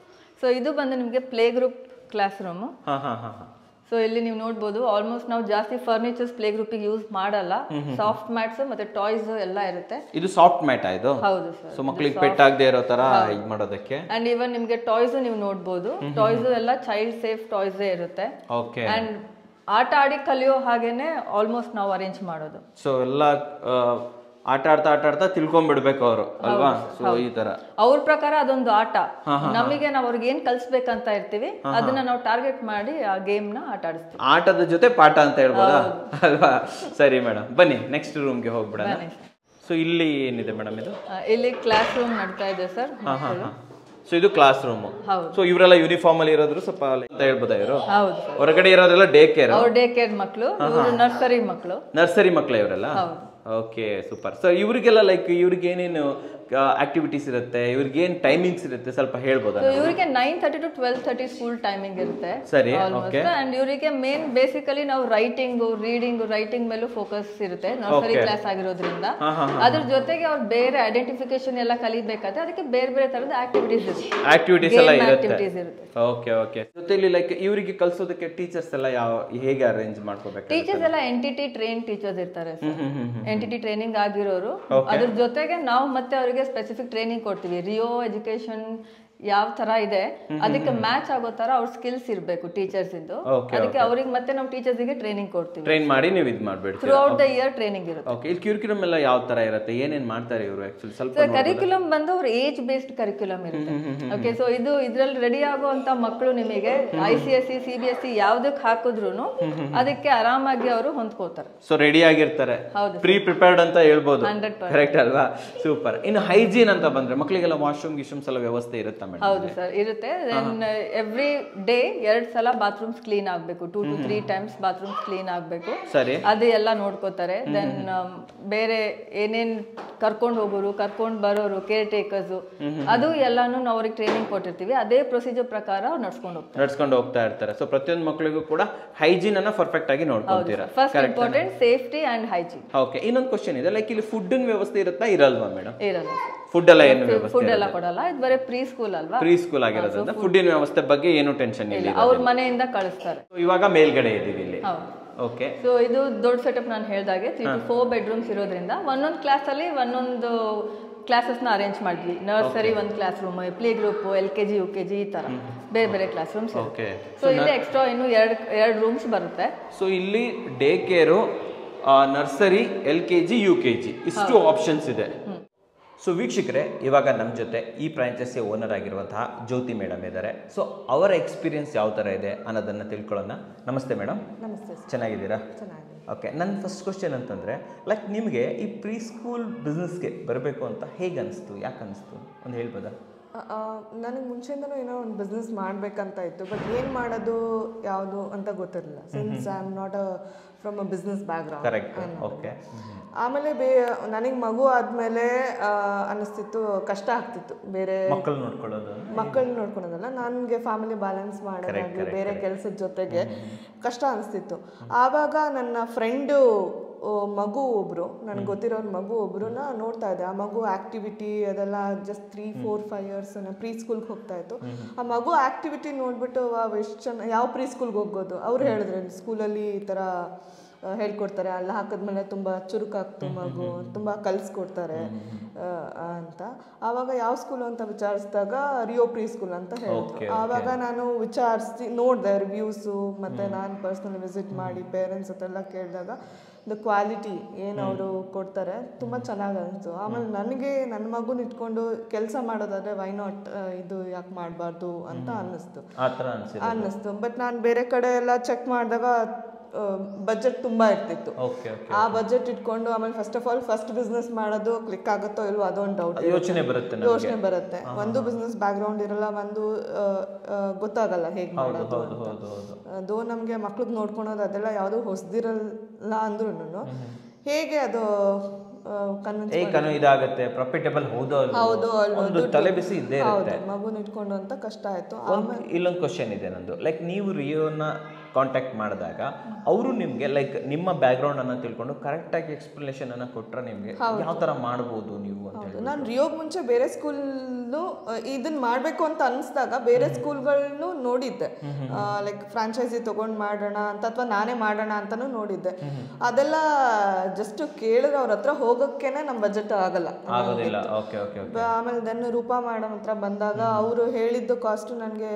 B: ಸೊ ಇದು ಬಂದು ನಿಮಗೆ ಪ್ಲೇ ಗ್ರೂಪ್ ಕ್ಲಾಸ್ ರೂಮು
A: ಹಾ ಹಾ ಹಾ ಹಾ
B: ಸೊ ಇಲ್ಲಿ ನೀವು ನೋಡ್ಬೋದು ಆಲ್ಮೋಸ್ಟ್ ನಾವು ಜಾಸ್ತಿ ಫರ್ನಿಚರ್ಸ್ ಪ್ಲೇ ಗ್ರೂಪಿಗೆ ಯೂಸ್ ಮಾಡಲ್ಲ ಸಾಫ್ಟ್ ಮ್ಯಾಟ್ಸ್ ಮತ್ತೆ ಟಾಯ್ಸ್ ಎಲ್ಲ ಇರುತ್ತೆ
A: ಇದು ಸಾಫ್ಟ್ ಮ್ಯಾಟ್ ಇದು
B: ಹೌದು ಸರ್
A: ಸೊ ಮಕ್ಳಿಗೆ ಪೆಟ್ಟಾಗದೆ ಇರೋ ತರ ಇದು ಮಾಡೋದಕ್ಕೆ
B: ಅಂಡ್ ಇವನ್ ನಿಮ್ಗೆ ಟಾಯ್ಸ್ ನೀವು ನೋಡ್ಬೋದು ಟಾಯ್ಸ್ ಎಲ್ಲ ಚೈಲ್ಡ್ ಸೇಫ್ ಟಾಯ್ಸ್ ಇರುತ್ತೆ
A: ಓಕೆ
B: ಅಂಡ್ ಆಟ ಆಡಿ ಕಲಿಯೋ ಹಾಗೇನೆ ಆಲ್ಮೋಸ್ಟ್ ನಾವು ಅರೇಂಜ್ ಮಾಡೋದು
A: ಸೊ ಎಲ್ಲ ಆ, ಆಟ ಆಡ್ತಾ ಆಟ ಆಡ್ತಾ ತಿಳ್ಕೊಂಡ್ಬಿಡ್ಬೇಕು ಅವರು ಅಲ್ವಾ ಸೊ ಈ ತರ
B: ಅವ್ರ ಪ್ರಕಾರ ಅದೊಂದು ಆಟ ನಮಗೆ ನಾವು ಅವ್ರಿಗೆ ಏನ್ ಕಲ್ಸ್ಬೇಕಂತ ಇರ್ತೀವಿ ಅದನ್ನ ನಾವು ಟಾರ್ಗೆಟ್ ಮಾಡಿ ಆ ಗೇಮ್ ನ ಆಟ ಆಡಿಸ್ತೀವಿ
A: ಆಟದ ಜೊತೆ ಪಾಠ ಅಂತ ಹೇಳ್ಬೋದಾ ಅಲ್ವಾ ಸರಿ ಮೇಡಮ್ ಬನ್ನಿ ನೆಕ್ಸ್ಟ್ ರೂಮ್ಗೆ ಹೋಗ್ಬಿಡೋಣ ಸೊ ಇಲ್ಲಿ ಏನಿದೆ ಮೇಡಮ್ ಇದು
B: ಆ, ಇಲ್ಲಿ ಕ್ಲಾಸ್ ರೂಮ್ ನಡ್ತಾ ಇದೆ ಸರ್
A: ಸೊ ಇದು ಕ್ಲಾಸ್ ರೂಮ್
B: ಹೌದು.
A: ಸೊ ಇವರೆಲ್ಲ ಯೂನಿಫಾರ್ಮ್ ಅಲ್ಲಿ ಇರೋದ್ರು ಸ್ವಲ್ಪ ಅಂತ ಹೇಳ್ಬೋದಾ ಇವರು
B: ಹೌದು
A: ಹೊರಗಡೆ ಇರೋರೆಲ್ಲ ಡೇ ಕೇರ್
B: ಅವ್ರ ಡೇ ಕೇರ್ ಮಕ್ಕಳು ಇವರು ನರ್ಸರಿ ಮಕ್ಕಳು
A: ನರ್ಸರಿ ಮಕ್ಕಳು ಇವರೆಲ್ಲ
B: ಹೌದು.
A: ಓಕೆ ಸೂಪರ್ ಸೊ ಇವರಿಗೆಲ್ಲ ಲೈಕ್ ಇವ್ರಿಗೆ ಏನೇನು ಆಕ್ಟಿವಿಟೀಸ್ ಇರುತ್ತೆ ಇವ್ರಿಗೆ ಏನ್ ಟೈಮಿಂಗ್ಸ್ ಇರುತ್ತೆ ಸ್ವಲ್ಪ ಹೇಳ್ಬೋದಾ
B: ಸೊ ಇವರಿಗೆ nine thirty to twelve thirty school timing ಇರುತ್ತೆ
A: ಸರಿ
B: ಆಲ್ಮೋಸ್ಟ್ ಅಂಡ್ ಇವರಿಗೆ ಮೇನ್ ಬೇಸಿಕಲಿ ನಾವು ರೈಟಿಂಗ್ ರೀಡಿಂಗ್ ರೈಟಿಂಗ್ ಮೇಲೂ ಫೋಕಸ್ ಇರುತ್ತೆ ನರ್ಸರಿ ಕ್ಲಾಸ್ ಆಗಿರೋದ್ರಿಂದ
A: ಹಾ, ಹಾ,
B: ಅದ್ರ ಜೊತೆಗೆ ಅವ್ರು ಬೇರೆ ಐಡೆಂಟಿಫಿಕೇಶನ್ ಎಲ್ಲ ಕಲಿಬೇಕಾದ್ರೆ ಅದಕ್ಕೆ ಬೇರೆ ಬೇರೆ ತರದ ಆಕ್ಟಿವಿಟೀಸ್ ಇರುತ್ತೆ
A: ಆಕ್ಟಿವಿಟೀಸ್ ಎಲ್ಲ
B: Game
A: ಇರುತ್ತೆ
B: activities ಇರುತ್ತೆ
A: ಓಕೆ ಓಕೆ ಜೊತೆಲಿ ಲೈಕ್ ಇವರಿಗೆ ಕಲ್ಸೋದಕ್ಕೆ ಟೀಚರ್ಸ್ ಎಲ್ಲ ಯಾವ ಹೇಗೆ ಅರೇಂಜ್ ಮಾಡ್ಕೋಬೇಕು
B: ಟೀಚರ್ಸ್ ಎಲ್ಲ ಎಂಟಿಟಿ ಟ್ರೈನ್ ಟೀಚರ್ಸ್ ಇರ್ತಾರೆ ಎಂಟಿಟಿ ಟ್ರೈನಿಂಗ್ ಆಗಿರೋರು ಅದ್ರ ಜೊತೆಗೆ ನಾವು ಮತ್ತೆ ಅವರಿಗೆ ಸ್ಪೆಸಿಫಿಕ್ ಟ್ರೈನಿಂಗ್ ಕೊಡ್ತೀವಿ ರಿಯೋ ಎಜುಕೇಶನ್ ಯಾವ ತರ ಇದೆ ಅದಕ್ಕೆ ಮ್ಯಾಚ್ ಆಗೋ ತರ ಅವ್ರ ಸ್ಕಿಲ್ಸ್ ಇರಬೇಕು ಟೀಚರ್ಸ್ ಇಂದು
A: Okay,
B: ಅದಕ್ಕೆ ಅವ್ರಿಗೆ ಮತ್ತೆ ನಾವು ಟೀಚರ್ಸ್ಗೆ ಟ್ರೈನಿಂಗ್ ಕೊಡ್ತೀವಿ
A: ಟ್ರೈನ್ ಮಾಡಿ ನೀವು ಇದು ಮಾಡ್ಬಿಡ್ತೀರಾ
B: throughout the year training ಇರುತ್ತೆ
A: ಓಕೆ ಇಲ್ಲಿ ಕ್ಯೂರಿಕ್ಯುಲಮ್ ಎಲ್ಲ ಯಾವ ತರ ಇರುತ್ತೆ ಏನೇನ್ ಮಾಡ್ತಾರೆ ಇವರು ಆಕ್ಚುಲಿ ಸ್ವಲ್ಪ
B: ಕರಿಕ್ಯುಲಮ್ ಬಂದು ಅವ್ರ ಏಜ್ ಬೇಸ್ಡ್ ಕರಿಕ್ಯುಲಮ್ ಇರುತ್ತೆ ಓಕೆ ಸೊ ಇದು ಇದ್ರಲ್ಲಿ ರೆಡಿ ಆಗುವಂತ ಮಕ್ಕಳು ನಿಮಗೆ I C S C C B S C ಯಾವ್ದಕ್ಕೆ ಹಾಕಿದ್ರು ಅದಕ್ಕೆ ಆರಾಮಾಗಿ ಅವರು ಹೊಂದ್ಕೋತಾರೆ
A: ಸೊ ರೆಡಿ ಆಗಿರ್ತಾರೆ
B: ಹೌದು
A: ಪ್ರೀ ಪ್ರಿಪೇರ್ಡ್ ಅಂತ ಹೇಳ್ಬೋದು
B: 100%
A: ಕರೆಕ್ಟ್ ಅಲ್ವಾ ಸೂಪರ್ ಇನ್ನು ಹೈಜೀನ್ ಅಂತ ಬಂದ್ರೆ ಮಕ್ಕಳಿಗೆಲ್ಲ ವಾಶ್ರೂಮ್ ಗಿಶ್ರೂಮ್ಸ್ ಎಲ್ಲ ವ್ಯವಸ್ಥೆ ಇರುತ್ತಾ ಮೇಡಮ್
B: ಹೌದು ಸರ್ ಇರುತ್ತೆ ದೆನ್ ಎವ್ರಿ ಡೇ ಎರಡ್ ಸಲ ಬಾತ್ರೂಮ್ಸ್ ಕ್ಲೀನ್ ಆಗಬೇಕು two to three times bathrooms clean ಆಗಬೇಕು
A: ಸರಿ
B: ಅದು ಎಲ್ಲ ನೋಡ್ಕೋತಾರೆ ದೆನ್ ಬೇರೆ ಏನೇನ್ ಕರ್ಕೊಂಡು ಹೋಗೋರು ಕರ್ಕೊಂಡು ಬರೋರು ಕೇರ್ ಟೇಕರ್ಸ್ ಅದು ಎಲ್ಲಾನು ನಾವು ಅವ್ರಿಗೆ ಟ್ರೈನಿಂಗ್ ಕೊಟ್ಟಿರ್ತೀವಿ ಅದೇ ಪ್ರೊಸೀಜರ್ ಪ್ರಕಾರ ಅವ್ರು ನಡ್ಸ್ಕೊಂಡು ಹೋಗ್ತಾರೆ
A: ನಡ್ಸ್ಕೊಂಡು ಹೋಗ್ತಾ ಇರ್ತಾರೆ ಸೊ ಪ್ರತಿಯೊಂದು ಮಕ್ಕಳಿಗೂ ಕೂಡ ಹೈಜೀನ್ ಅನ್ನ ಪರ್ಫೆಕ್ಟ್ ಆಗಿ ನೋಡ್ಕೊಂತೀರಾ
B: first important safety and hygiene
A: okay ಇನ್ನೊಂದು ಕ್ವಶನ್ ಇದೆ ಲೈಕ್ ಇಲ್ಲಿ ಫುಡ್ ವ್ಯವಸ್ಥೆ ಇರುತ್ತಾ ಇರಲ್ವಾ ಮೇಡಮ್
B: ಇರಲ್ಲ
A: ಫುಡ್ ಎಲ್ಲ ಏನು ವ್ಯವಸ್ಥೆ
B: ಫುಡ್ ಎಲ್ಲ ಕೊಡಲ್ಲ ಇದು ಬರೀ ಪ್ರೀ ಸ್ಕೂಲ್ ಅಲ್ವಾ
A: ಪ್ರೀ ಸ್ಕೂಲ್ ಆಗಿರೋದ್ರಿಂದ ಫುಡ್ಡಿನ ವ್ಯವಸ್ಥೆ ಬಗ್ಗೆ ಏನು ಟೆನ್ಷನ್ ಇಲ್ಲ
B: ಅವ್ರ ಮನೆಯಿಂದ ಕಳಿಸ್ತಾರೆ
A: So, ಇವಾಗ ಮೇಲ್ಗಡೆ ಇದೀವಿ ಇಲ್ಲಿ
B: ಹೌದು
A: ಓಕೆ
B: ಸೊ ಇದು ದೊಡ್ಡ ಸೆಟಪ್ ನಾನು ಹೇಳ್ದಾಗೆ ತ್ರೀ ಟು ಫೋರ್ ಬೆಡ್ರೂಮ್ಸ್ ಇರೋದ್ರಿಂದ ಒಂದೊಂದು ಕ್ಲಾಸಲ್ಲಿ ಒಂದೊಂದು ಕ್ಲಾಸಸ್ನ ಅರೇಂಜ್ ಮಾಡಿದ್ವಿ ನರ್ಸರಿ ಒಂದು classroom play group L K G U K G ಈ ಥರ ಬೇರೆ ಬೇರೆ ಕ್ಲಾಸ್ ರೂಮ್ಸ್
A: ಓಕೆ
B: ಸೊ ಇಲ್ಲಿ ಎಕ್ಸ್ಟ್ರಾ ಇನ್ನು ಎರಡು ಎರಡು ರೂಮ್ಸ್ ಬರುತ್ತೆ
A: ಸೊ ಇಲ್ಲಿ day care nursery L K G U K G ಇಷ್ಟು ಆಪ್ಷನ್ಸ್ ಇದೆ ಸೊ ವೀಕ್ಷಕರೇ ಇವಾಗ ನಮ್ಮ ಜೊತೆ ಈ ಫ್ರಾಂಚೈಸಿ ಓನರ್ ಆಗಿರುವಂತಹ ಜ್ಯೋತಿ ಮೇಡಮ್ ಇದ್ದಾರೆ ಸೊ ಅವರ ಎಕ್ಸ್ಪೀರಿಯನ್ಸ್ ಯಾವ ಥರ ಇದೆ ಅನ್ನೋದನ್ನು ತಿಳ್ಕೊಳ್ಳೋಣ ನಮಸ್ತೆ ಮೇಡಮ್
C: ನಮಸ್ತೆ
A: ಚೆನ್ನಾಗಿದ್ದೀರಾ
C: ಚೆನ್ನಾಗಿ
A: ಓಕೆ ನನ್ನ ಫಸ್ಟ್ ಕ್ವಶನ್ ಅಂತಂದರೆ ಲೈಕ್ ನಿಮಗೆ ಈ ಪ್ರೀ ಸ್ಕೂಲ್ ಬಿಸ್ನೆಸ್ಗೆ ಬರಬೇಕು ಅಂತ ಹೇಗೆ ಅನಿಸ್ತು ಯಾಕೆ ಅನಿಸ್ತು ಒಂದು ಹೇಳ್ಬೋದಾ
C: ನನಗೆ ಮುಂಚೆಯಿಂದನೂ ಏನೋ ಒಂದು ಬಿಸ್ನೆಸ್ ಮಾಡಬೇಕಂತ ಇತ್ತು ಬಟ್ ಏನು ಮಾಡೋದು ಯಾವುದು ಅಂತ ಗೊತ್ತಿರಲಿಲ್ಲ since I am not a from a business background
A: correct okay
C: ಆಮೇಲೆ ಬೇ ನನಗೆ ಮಗು ಆದಮೇಲೆ ಅನ್ನಿಸ್ತಿತ್ತು ಕಷ್ಟ ಆಗ್ತಿತ್ತು ಬೇರೆ
A: ಮಕ್ಕಳು ನೋಡ್ಕೊಳ್ಳೋದು
C: ಮಕ್ಕಳನ್ನ ನೋಡ್ಕೊಳೋದಲ್ಲ ನನಗೆ ಫ್ಯಾಮಿಲಿ ಬ್ಯಾಲೆನ್ಸ್ ಮಾಡೋದಾಗಲಿ ಬೇರೆ ಕೆಲಸದ ಜೊತೆಗೆ ಕಷ್ಟ ಅನಿಸ್ತಿತ್ತು ಆವಾಗ ನನ್ನ ಫ್ರೆಂಡು ಮಗು ಒಬ್ಬರು ನನಗೆ ಗೊತ್ತಿರೋ ಮಗು ಒಬ್ರನ್ನ ನೋಡ್ತಾ ಇದ್ದೆ ಆ ಮಗು ಆಕ್ಟಿವಿಟಿ ಅದೆಲ್ಲ just three four five years ಪ್ರೀ ಸ್ಕೂಲ್ಗೆ ಹೋಗ್ತಾ ಇತ್ತು ಆ ಮಗು ಆಕ್ಟಿವಿಟಿ ನೋಡ್ಬಿಟ್ಟು ವಾವ್ ಎಷ್ಟು ಚೆನ್ನ ಯಾವ ಪ್ರೀ ಸ್ಕೂಲ್ಗೆ ಹೋಗ್ಬೋದು ಅವ್ರು ಹೇಳಿದ್ರು ಸ್ಕೂಲಲ್ಲಿ ಈ ಥರ ಆ, ಹೇಳ್ಕೊಡ್ತಾರೆ ಅಲ್ಲ ಹಾಕಿದ್ಮೇಲೆ ತುಂಬ ಚುರುಕಾಗ್ತು ಮಗು ತುಂಬ ಕಲಿಸ್ಕೊಡ್ತಾರೆ ಆ, ಅಂತ ಆವಾಗ ಯಾವ ಸ್ಕೂಲ್ ಅಂತ ವಿಚಾರಿಸಿದಾಗ ರಿಯೋ ಪ್ರೀ ಸ್ಕೂಲ್ ಅಂತ ಹೇಳಿದ್ರು ಆವಾಗ ನಾನು ವಿಚಾರಿಸಿ ನೋಡಿದೆ ರಿವ್ಯೂಸು ಮತ್ತು ನಾನು ಪರ್ಸ್ನಲಿ ವಿಸಿಟ್ ಮಾಡಿ ಪೇರೆಂಟ್ಸ್ ಹತ್ರೆಲ್ಲ ಕೇಳಿದಾಗ ದ ಕ್ವಾಲಿಟಿ ಏನು ಅವರು ಕೊಡ್ತಾರೆ ತುಂಬ ಚೆನ್ನಾಗಿ ಅನಿಸ್ತು ಆಮೇಲೆ ನನಗೆ ನನ್ನ ಮಗುನ ಇಟ್ಕೊಂಡು ಕೆಲಸ ಮಾಡೋದಾದ್ರೆ ವೈ ನಾಟ್ ಇದು ಯಾಕೆ ಮಾಡಬಾರ್ದು ಅಂತ ಅನ್ನಿಸ್ತು
A: ಆ ಥರ ಅನಿಸಿದೆ
C: ಅನ್ನಿಸ್ತು ಬಟ್ ನಾನು ಬೇರೆ ಕಡೆ ಎಲ್ಲ ಚೆಕ್ ಮಾಡಿದಾಗ ಬಜೆಟ್ ತುಂಬ ಇರ್ತಿತ್ತು
A: ಓಕೆ ಓಕೆ
C: ಆ ಬಜೆಟ್ ಇಟ್ಕೊಂಡು ಆಮೇಲೆ first of all first business ಮಾಡೋದು ಕ್ಲಿಕ್ ಆಗುತ್ತೋ ಇಲ್ವೋ ಅದೊಂದು ಡೌಟ್
A: ಯೋಚನೆ ಬರುತ್ತೆ ನಮ್ಗೆ.
C: ಯೋಚನೆ ಬರುತ್ತೆ ಒಂದು ಬಿಸ್ನೆಸ್ ಬ್ಯಾಕ್ಗ್ರೌಂಡ್ ಇರಲ್ಲ ಒಂದು ಆ, ಆ, ಗೊತ್ತಾಗಲ್ಲ ಹೇಗೆ ಮಾಡೋದು
A: ಹೌದು
C: ಅಂತ
A: ಹೌದು ಹೌದು
C: ಅದು ನಮಗೆ ಮಕ್ಳಿಗೆ ನೋಡ್ಕೊಳೋದು ಅದೆಲ್ಲ ಯಾವುದೂ ಹೊಸದಿರಲ್ಲ ಅಂದ್ರೂ ಹೇಗೆ ಅದು ಕನ್ವಿನ್ಸ್
A: ಏ ಕನು ಇದಾಗತ್ತೆ ಪ್ರಾಫಿಟೇಬಲ್ ಹೌದೋ ಅಲ್ವೋ?
C: ಹೌದು ಅಲ್ವೋ,
A: ಒಂದು ತಲೆ ಬಿಸಿ ಇದ್ದೇ
C: ಹೌದು
A: ಇರುತ್ತೆ
C: ಮಗುನ ಇಟ್ಕೊಂಡು ಅಂತ ಕಷ್ಟ ಆಯ್ತು
A: ಒಂದು ಇಲ್ಲೊಂದು ಕ್ವಶನ್ ಇದೆ ನಂದು ಲೈಕ್ ನೀವು ರಿಯೋನ ಕಾಂಟ್ಯಾಕ್ಟ್ ಮಾಡಿದಾಗ ಅವರು ನಿಮಗೆ ಲೈಕ್ ನಿಮ್ಮ ಬ್ಯಾಕ್ಗ್ರೌಂಡ್ ಅನ್ನ ತಿಳ್ಕೊಂಡು ಕರೆಕ್ಟಾಗಿ ಎಕ್ಸ್ಪ್ಲನೇಷನ್ ಅನ್ನ ಕೊಟ್ರೆ ನಿಮಗೆ ಯಾವ ಥರ ಮಾಡ್ಬೋದು ನೀವು ಅಂತ ಹೇಳಿ
C: ನಾನು ರಿಯೋಗ್ ಮುಂಚೆ ಬೇರೆ ಸ್ಕೂಲ್ನು ಇದನ್ನ ಮಾಡಬೇಕು ಅಂತ ಅನಿಸ್ದಾಗ ಬೇರೆ ಸ್ಕೂಲ್ಗಳನ್ನು ನೋಡಿದ್ದೆ ಲೈಕ್ ಫ್ರಾಂಚೈಸಿ ತೊಗೊಂಡು ಮಾಡೋಣ ಅಂತ ಅಥವಾ ನಾನೇ ಮಾಡೋಣ ಅಂತಲೂ ನೋಡಿದ್ದೆ ಅದೆಲ್ಲ ಜಸ್ಟ್ ಕೇಳಿದ್ರೆ ಅವ್ರ ಹತ್ರ ಹೋಗೋಕ್ಕೇನೆ ನಮ್ಮ ಬಜೆಟ್ ಆಗಲ್ಲ
A: ಆಗೋದಿಲ್ಲ ಓಕೆ ಓಕೆ ಓಕೆ
C: ಬ- ಆಮೇಲೆ ದೆನ್ ರೂಪಾ ಮೇಡಮ್ ಹತ್ರ ಬಂದಾಗ ಅವರು ಹೇಳಿದ್ದು ಕಾಸ್ಟ್ ನನಗೆ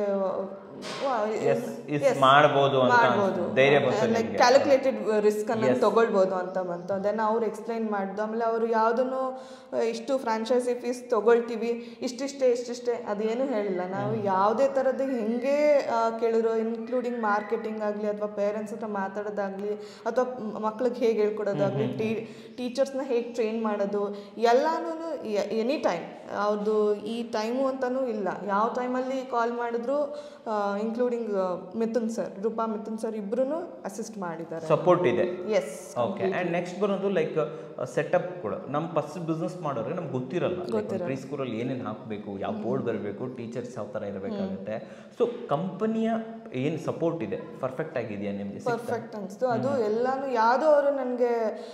A: ಎಸ್ ಇಸ್ ಮಾಡ್ಬೋದು ಅಂತ
C: ಮಾಡ್ಬೋದು
A: ಧೈರ್ಯ ಬಂತು
C: ಲೈಕ್ ಕ್ಯಾಲ್ಕುಲೇಟೆಡ್ ರಿಸ್ಕ್ ಅನ್ನ ತಗೊಳ್ಬೋದು ಅಂತ ಬಂತು ದೆನ್ ಅವ್ರು ಎಕ್ಸ್ಪ್ಲೈನ್ ಮಾಡಿದ್ದು ಆಮೇಲೆ ಅವರು ಯಾವುದನ್ನು ಇಷ್ಟು ಫ್ರಾಂಚೈಸಿ ಫೀಸ್ ತಗೊಳ್ತೀವಿ ಇಷ್ಟಿಷ್ಟೇ ಇಷ್ಟಿಷ್ಟೇ ಅದೇನು ಹೇಳಿಲ್ಲ ನಾವು ಯಾವುದೇ ಥರದ್ದು ಹೆಂಗೆ ಆ, ಕೇಳಿದ್ರು ಇನ್ಕ್ಲೂಡಿಂಗ್ ಮಾರ್ಕೆಟಿಂಗ್ ಆಗಲಿ ಅಥವಾ ಪೇರೆಂಟ್ಸ್ ಹತ್ರ ಮಾತಾಡೋದಾಗಲಿ ಅಥವಾ ಮಕ್ಳಿಗೆ ಹೇಗೆ ಹೇಳ್ಕೊಡೋದಾಗಲಿ ಟೀ ಟೀಚರ್ಸ್ನ ಹೇಗೆ ಟ್ರೈನ್ ಮಾಡೋದು ಎಲ್ಲನೂ ಎನಿ ಟೈಮ್ ಅವ್ರದ್ದು ಈ ಟೈಮು ಅಂತಲೂ ಇಲ್ಲ ಯಾವ ಟೈಮಲ್ಲಿ ಕಾಲ್ ಮಾಡಿದ್ರು including Mithun sir Roopa Mithun sir ಇಬ್ರು ಅಸಿಸ್ಟ್ ಮಾಡಿದ್ದಾರೆ
A: ಸಪೋರ್ಟ್ ಇದೆ
C: ಎಸ್
A: ಓಕೆ ಆ್ಯಂಡ್ ನೆಕ್ಸ್ಟ್ ಬರೋದು ಲೈಕ್ ಸೆಟಪ್ ಕೂಡ ನಮ್ಮ ಫಸ್ಟ್ ಬಿಸ್ನೆಸ್ ಮಾಡೋರಿಗೆ ನಮ್ಗೆ ಗೊತ್ತಿರಲ್ಲ ಪ್ರೀ ಸ್ಕೂಲಲ್ಲಿ ಏನೇನು ಹಾಕಬೇಕು ಯಾವ ಬೋರ್ಡ್ ಬರಬೇಕು ಟೀಚರ್ಸ್ ಯಾವ ಥರ ಇರಬೇಕಾಗುತ್ತೆ ಸೊ ಕಂಪನಿಯ ಏನು ಸಪೋರ್ಟ್ ಇದೆ ಪರ್ಫೆಕ್ಟ್ ಆಗಿದೆಯಾ ನಿಮಗೆ
C: ಪರ್ಫೆಕ್ಟ್ ಅನಿಸ್ತು ಅದು ಎಲ್ಲಾನು ಯಾವುದೋ ಅವರು ನನಗೆ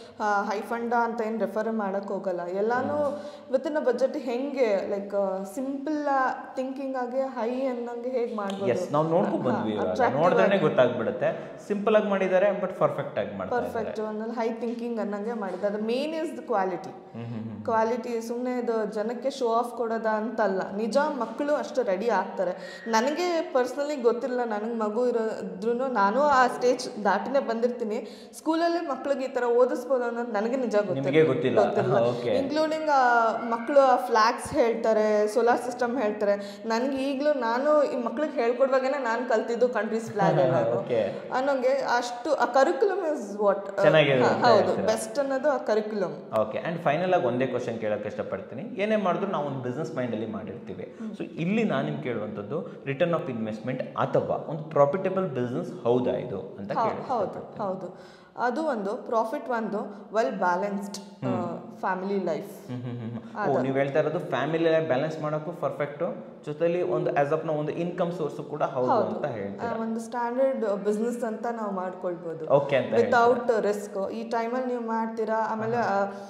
C: ಹೈ ಫಂಡ ಅಂತ ಏನು ರೆಫರ್ ಮಾಡೋಕ್ಕೆ ಹೋಗಲ್ಲ ಎಲ್ಲಾನು ವಿತಿನ್ ಅ ಬಜೆಟ್ ಹೆಂಗೆ ಲೈಕ್ ಸಿಂಪಲ್ ಥಿಂಕಿಂಗ್ ಆಗಿ ಹೈ ಅನ್ನಂಗೆ ಹೇಗೆ ಮಾಡ್ಬೋದು
A: ಎಸ್ ನಾವು ನೋಡ್ಕೊ ಬಂದ್ವಿ ಇವಾಗ ನೋಡಿದ್ರೆ ಗೊತ್ತಾಗ್ಬಿಡುತ್ತೆ ಸಿಂಪಲ್ ಆಗಿ ಮಾಡಿದ್ದಾರೆ ಬಟ್ ಪರ್ಫೆಕ್ಟ್ ಆಗಿ ಮಾಡ್ತಾರೆ
C: ಪರ್ಫೆಕ್ಟ್ ಒಂದಲ್ಲಿ ಹೈ ಥಿಂಕಿಂಗ್ ಅನ್ನಂಗೆ ಮಾಡಿದೆ ಅದು main is the quality quality ಸುಮ್ಮನೆ ಇದು ಜನಕ್ಕೆ ಶೋ ಆಫ್ ಕೊಡೋದ ಅಂತಲ್ಲ ನಿಜ ಮಕ್ಕಳು ಅಷ್ಟು ರೆಡಿ ಆಗ್ತಾರೆ ನನಗೆ ಪರ್ಸ್ನಲಿ ಗೊತ್ತಿಲ್ಲ ನನಗೆ ಮಗು ಇರೋದ್ರೂ ನಾನು ಆ ಸ್ಟೇಜ್ ದಾಟಿನೇ ಬಂದಿರ್ತೀನಿ ಸ್ಕೂಲಲ್ಲಿ ಮಕ್ಳಿಗೆ ಈ ಥರ ಓದಿಸ್ಬೋದು ಅನ್ನೋದು ನನಗೆ ನಿಜ
A: ನಿಮಗೆ
C: ಗೊತ್ತಿಲ್ಲ
A: ಗೊತ್ತಿಲ್ಲ ಓಕೆ
C: ಇನ್ಕ್ಲೂಡಿಂಗ್ ಮಕ್ಕಳು ಫ್ಲಾಗ್ಸ್ ಹೇಳ್ತಾರೆ ಸೋಲಾರ್ ಸಿಸ್ಟಮ್ ಹೇಳ್ತಾರೆ ನನಗೆ ಈಗಲೂ ನಾನು ಈ ಮಕ್ಳಿಗೆ ಹೇಳ್ಕೊಡುವಾಗನೇ ನಾನು ಕಲ್ತಿದ್ದು ಕಂಟ್ರೀಸ್ ಫ್ಲಾಗ್ ನಾನು
A: ಓಕೆ
C: ಅನ್ನೋಂಗೆ ಅಷ್ಟು ಆ ಕರಿಕ್ಯುಲಮ್ ಇಸ್ ವಾಟ್
A: ಚೆನ್ನಾಗಿದೆ ಅಂತ
C: ಹೌದು ಬೆಸ್ಟ್ ಅನ್ನೋದು ಆ ಕರಿಕ್ಯುಲಮ್
A: ಓಕೆ ಆ್ಯಂಡ್ ಫೈನಲ್ ಆಗಿ ಒಂದೇ ಕ್ವಶನ್ ಕೇಳೋಕೆ ಇಷ್ಟಪಡ್ತೀನಿ ಏನೇ ಮಾಡಿದ್ರು ನಾವು ಒಂದು ಬಿಸ್ನೆಸ್ ಮೈಂಡಲ್ಲಿ ಮಾಡಿರ್ತೀವಿ ಸೊ ಇಲ್ಲಿ ನಾನು ನಿಮ್ಗೆ ಕೇಳುವಂಥದ್ದು ರಿಟರ್ನ್ ಆಫ್ ಇನ್ವೆಸ್ಟ್ಮೆಂಟ್ ಅಥವಾ ಒಂದು ಪ್ರಾಫಿಟಬಲ್ ಬಿಸ್ನೆಸ್ ಹೌದಾ ಇದು ಅಂತ ಕೇಳಿ
C: ಹೌದು ಹೌದು ಅದು ಒಂದು ಪ್ರಾಫಿಟ್ ಒಂದು ವೆಲ್ ಬ್ಯಾಲೆನ್ಸ್ಡ್ ಫ್ಯಾಮಿಲಿ ಲೈಫ್
A: ಓ ನೀವು ಹೇಳ್ತಾ ಇರೋದು ಫ್ಯಾಮಿಲಿ ಬ್ಯಾಲೆನ್ಸ್ ಮಾಡೋಕ್ಕೂ ಪರ್ಫೆಕ್ಟು ಜೊತೆಲಿ ಒಂದು ಆಸ್ ಆಫ್ ನಾವು ಒಂದು ಇನ್ಕಮ್ ಸೋರ್ಸು ಕೂಡ ಹೌದು ಅಂತ ಹೇಳ್ತೀವಿ
C: ಒಂದು ಸ್ಟ್ಯಾಂಡರ್ಡ್ ಬಿಸ್ನೆಸ್ ಅಂತ ನಾವು ಮಾಡ್ಕೊಳ್ಬೋದು
A: ಓಕೆ ಅಂತ
C: ವಿತೌಟ್ ರಿಸ್ಕ್ ಈ ಟೈಮಲ್ಲಿ ನೀವು ಮಾಡ್ತೀರಾ ಆಮೇಲೆ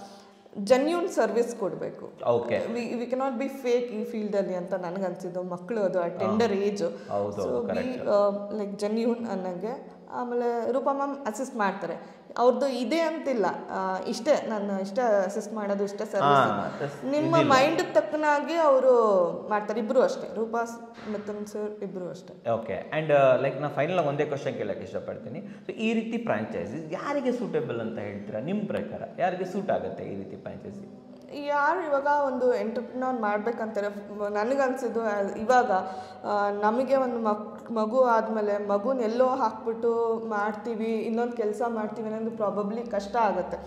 C: ಜೆನ್ಯೂನ್ ಸರ್ವಿಸ್ ಕೊಡಬೇಕು
A: okay
C: we cannot be fake ಈ ಫೀಲ್ಡಲ್ಲಿ ಅಂತ ನನಗನ್ಸಿದ್ದು ಮಕ್ಕಳು ಅದು ಆ ಟೆಂಡರ್ ಏಜು
A: ಹೌದು,
C: ಸೊ ಬಿ ಲೈಕ್ ಜೆನ್ಯೂನ್ ಅನ್ನಂಗೆ ಆಮೇಲೆ ರೂಪಾ ಮ್ಯಾಮ್ ಅಸಿಸ್ಟ್ ಮಾಡ್ತಾರೆ ಅವ್ರದ್ದು ಇದೆ ಅಂತಿಲ್ಲ ಆ, ಇಷ್ಟೇ ನಾನು ಇಷ್ಟೇ ಅಸಿಸ್ಟ್ ಮಾಡೋದು ಇಷ್ಟೇ ಸರ್ವಿಸ್
A: that's
C: ನಿಮ್ಮ ಮೈಂಡ್ ತಕ್ಕನಾಗಿ ಅವರು ಮಾಡ್ತಾರೆ ಇಬ್ರು ಅಷ್ಟೇ ರೂಪಾ ಮಿಥುನ್ ಸರ್ ಇಬ್ರು ಅಷ್ಟೇ
A: ಓಕೆ ಆ್ಯಂಡ್ ಲೈಕ್ ನಾನು ಫೈನಲ್ ಒಂದೇ ಕ್ವಶನ್ ಕೇಳೋಕ್ಕೆ ಇಷ್ಟಪಡ್ತೀನಿ ಸೊ ಈ ರೀತಿ ಫ್ರಾಂಚೈಸೀಸ್ ಯಾರಿಗೆ ಸೂಟೇಬಲ್ ಅಂತ ಹೇಳ್ತೀರಾ ನಿಮ್ಮ ಪ್ರಕಾರ ಯಾರಿಗೆ ಸೂಟ್ ಆಗುತ್ತೆ ಈ ರೀತಿ ಫ್ರಾಂಚೈಸಿ
C: ಯಾರು ಇವಾಗ ಒಂದು ಎಂಟರ್ಪ್ರಿನರ್ ಮಾಡ್ಬೇಕಂತಾರೆ ನನಗನ್ಸಿದ್ದು ಆ- ಇವಾಗ ಆ, ನಮಗೆ ಒಂದು ಮಕ್ ಮಗು ಆದಮೇಲೆ ಮಗುನ ಎಲ್ಲೋ ಹಾಕ್ಬಿಟ್ಟು ಮಾಡ್ತೀವಿ ಇನ್ನೊಂದು ಕೆಲಸ ಮಾಡ್ತೀವಿ ಅನ್ನೋದು ಪ್ರಾಬಬ್ಲಿ ಕಷ್ಟ ಆಗುತ್ತೆ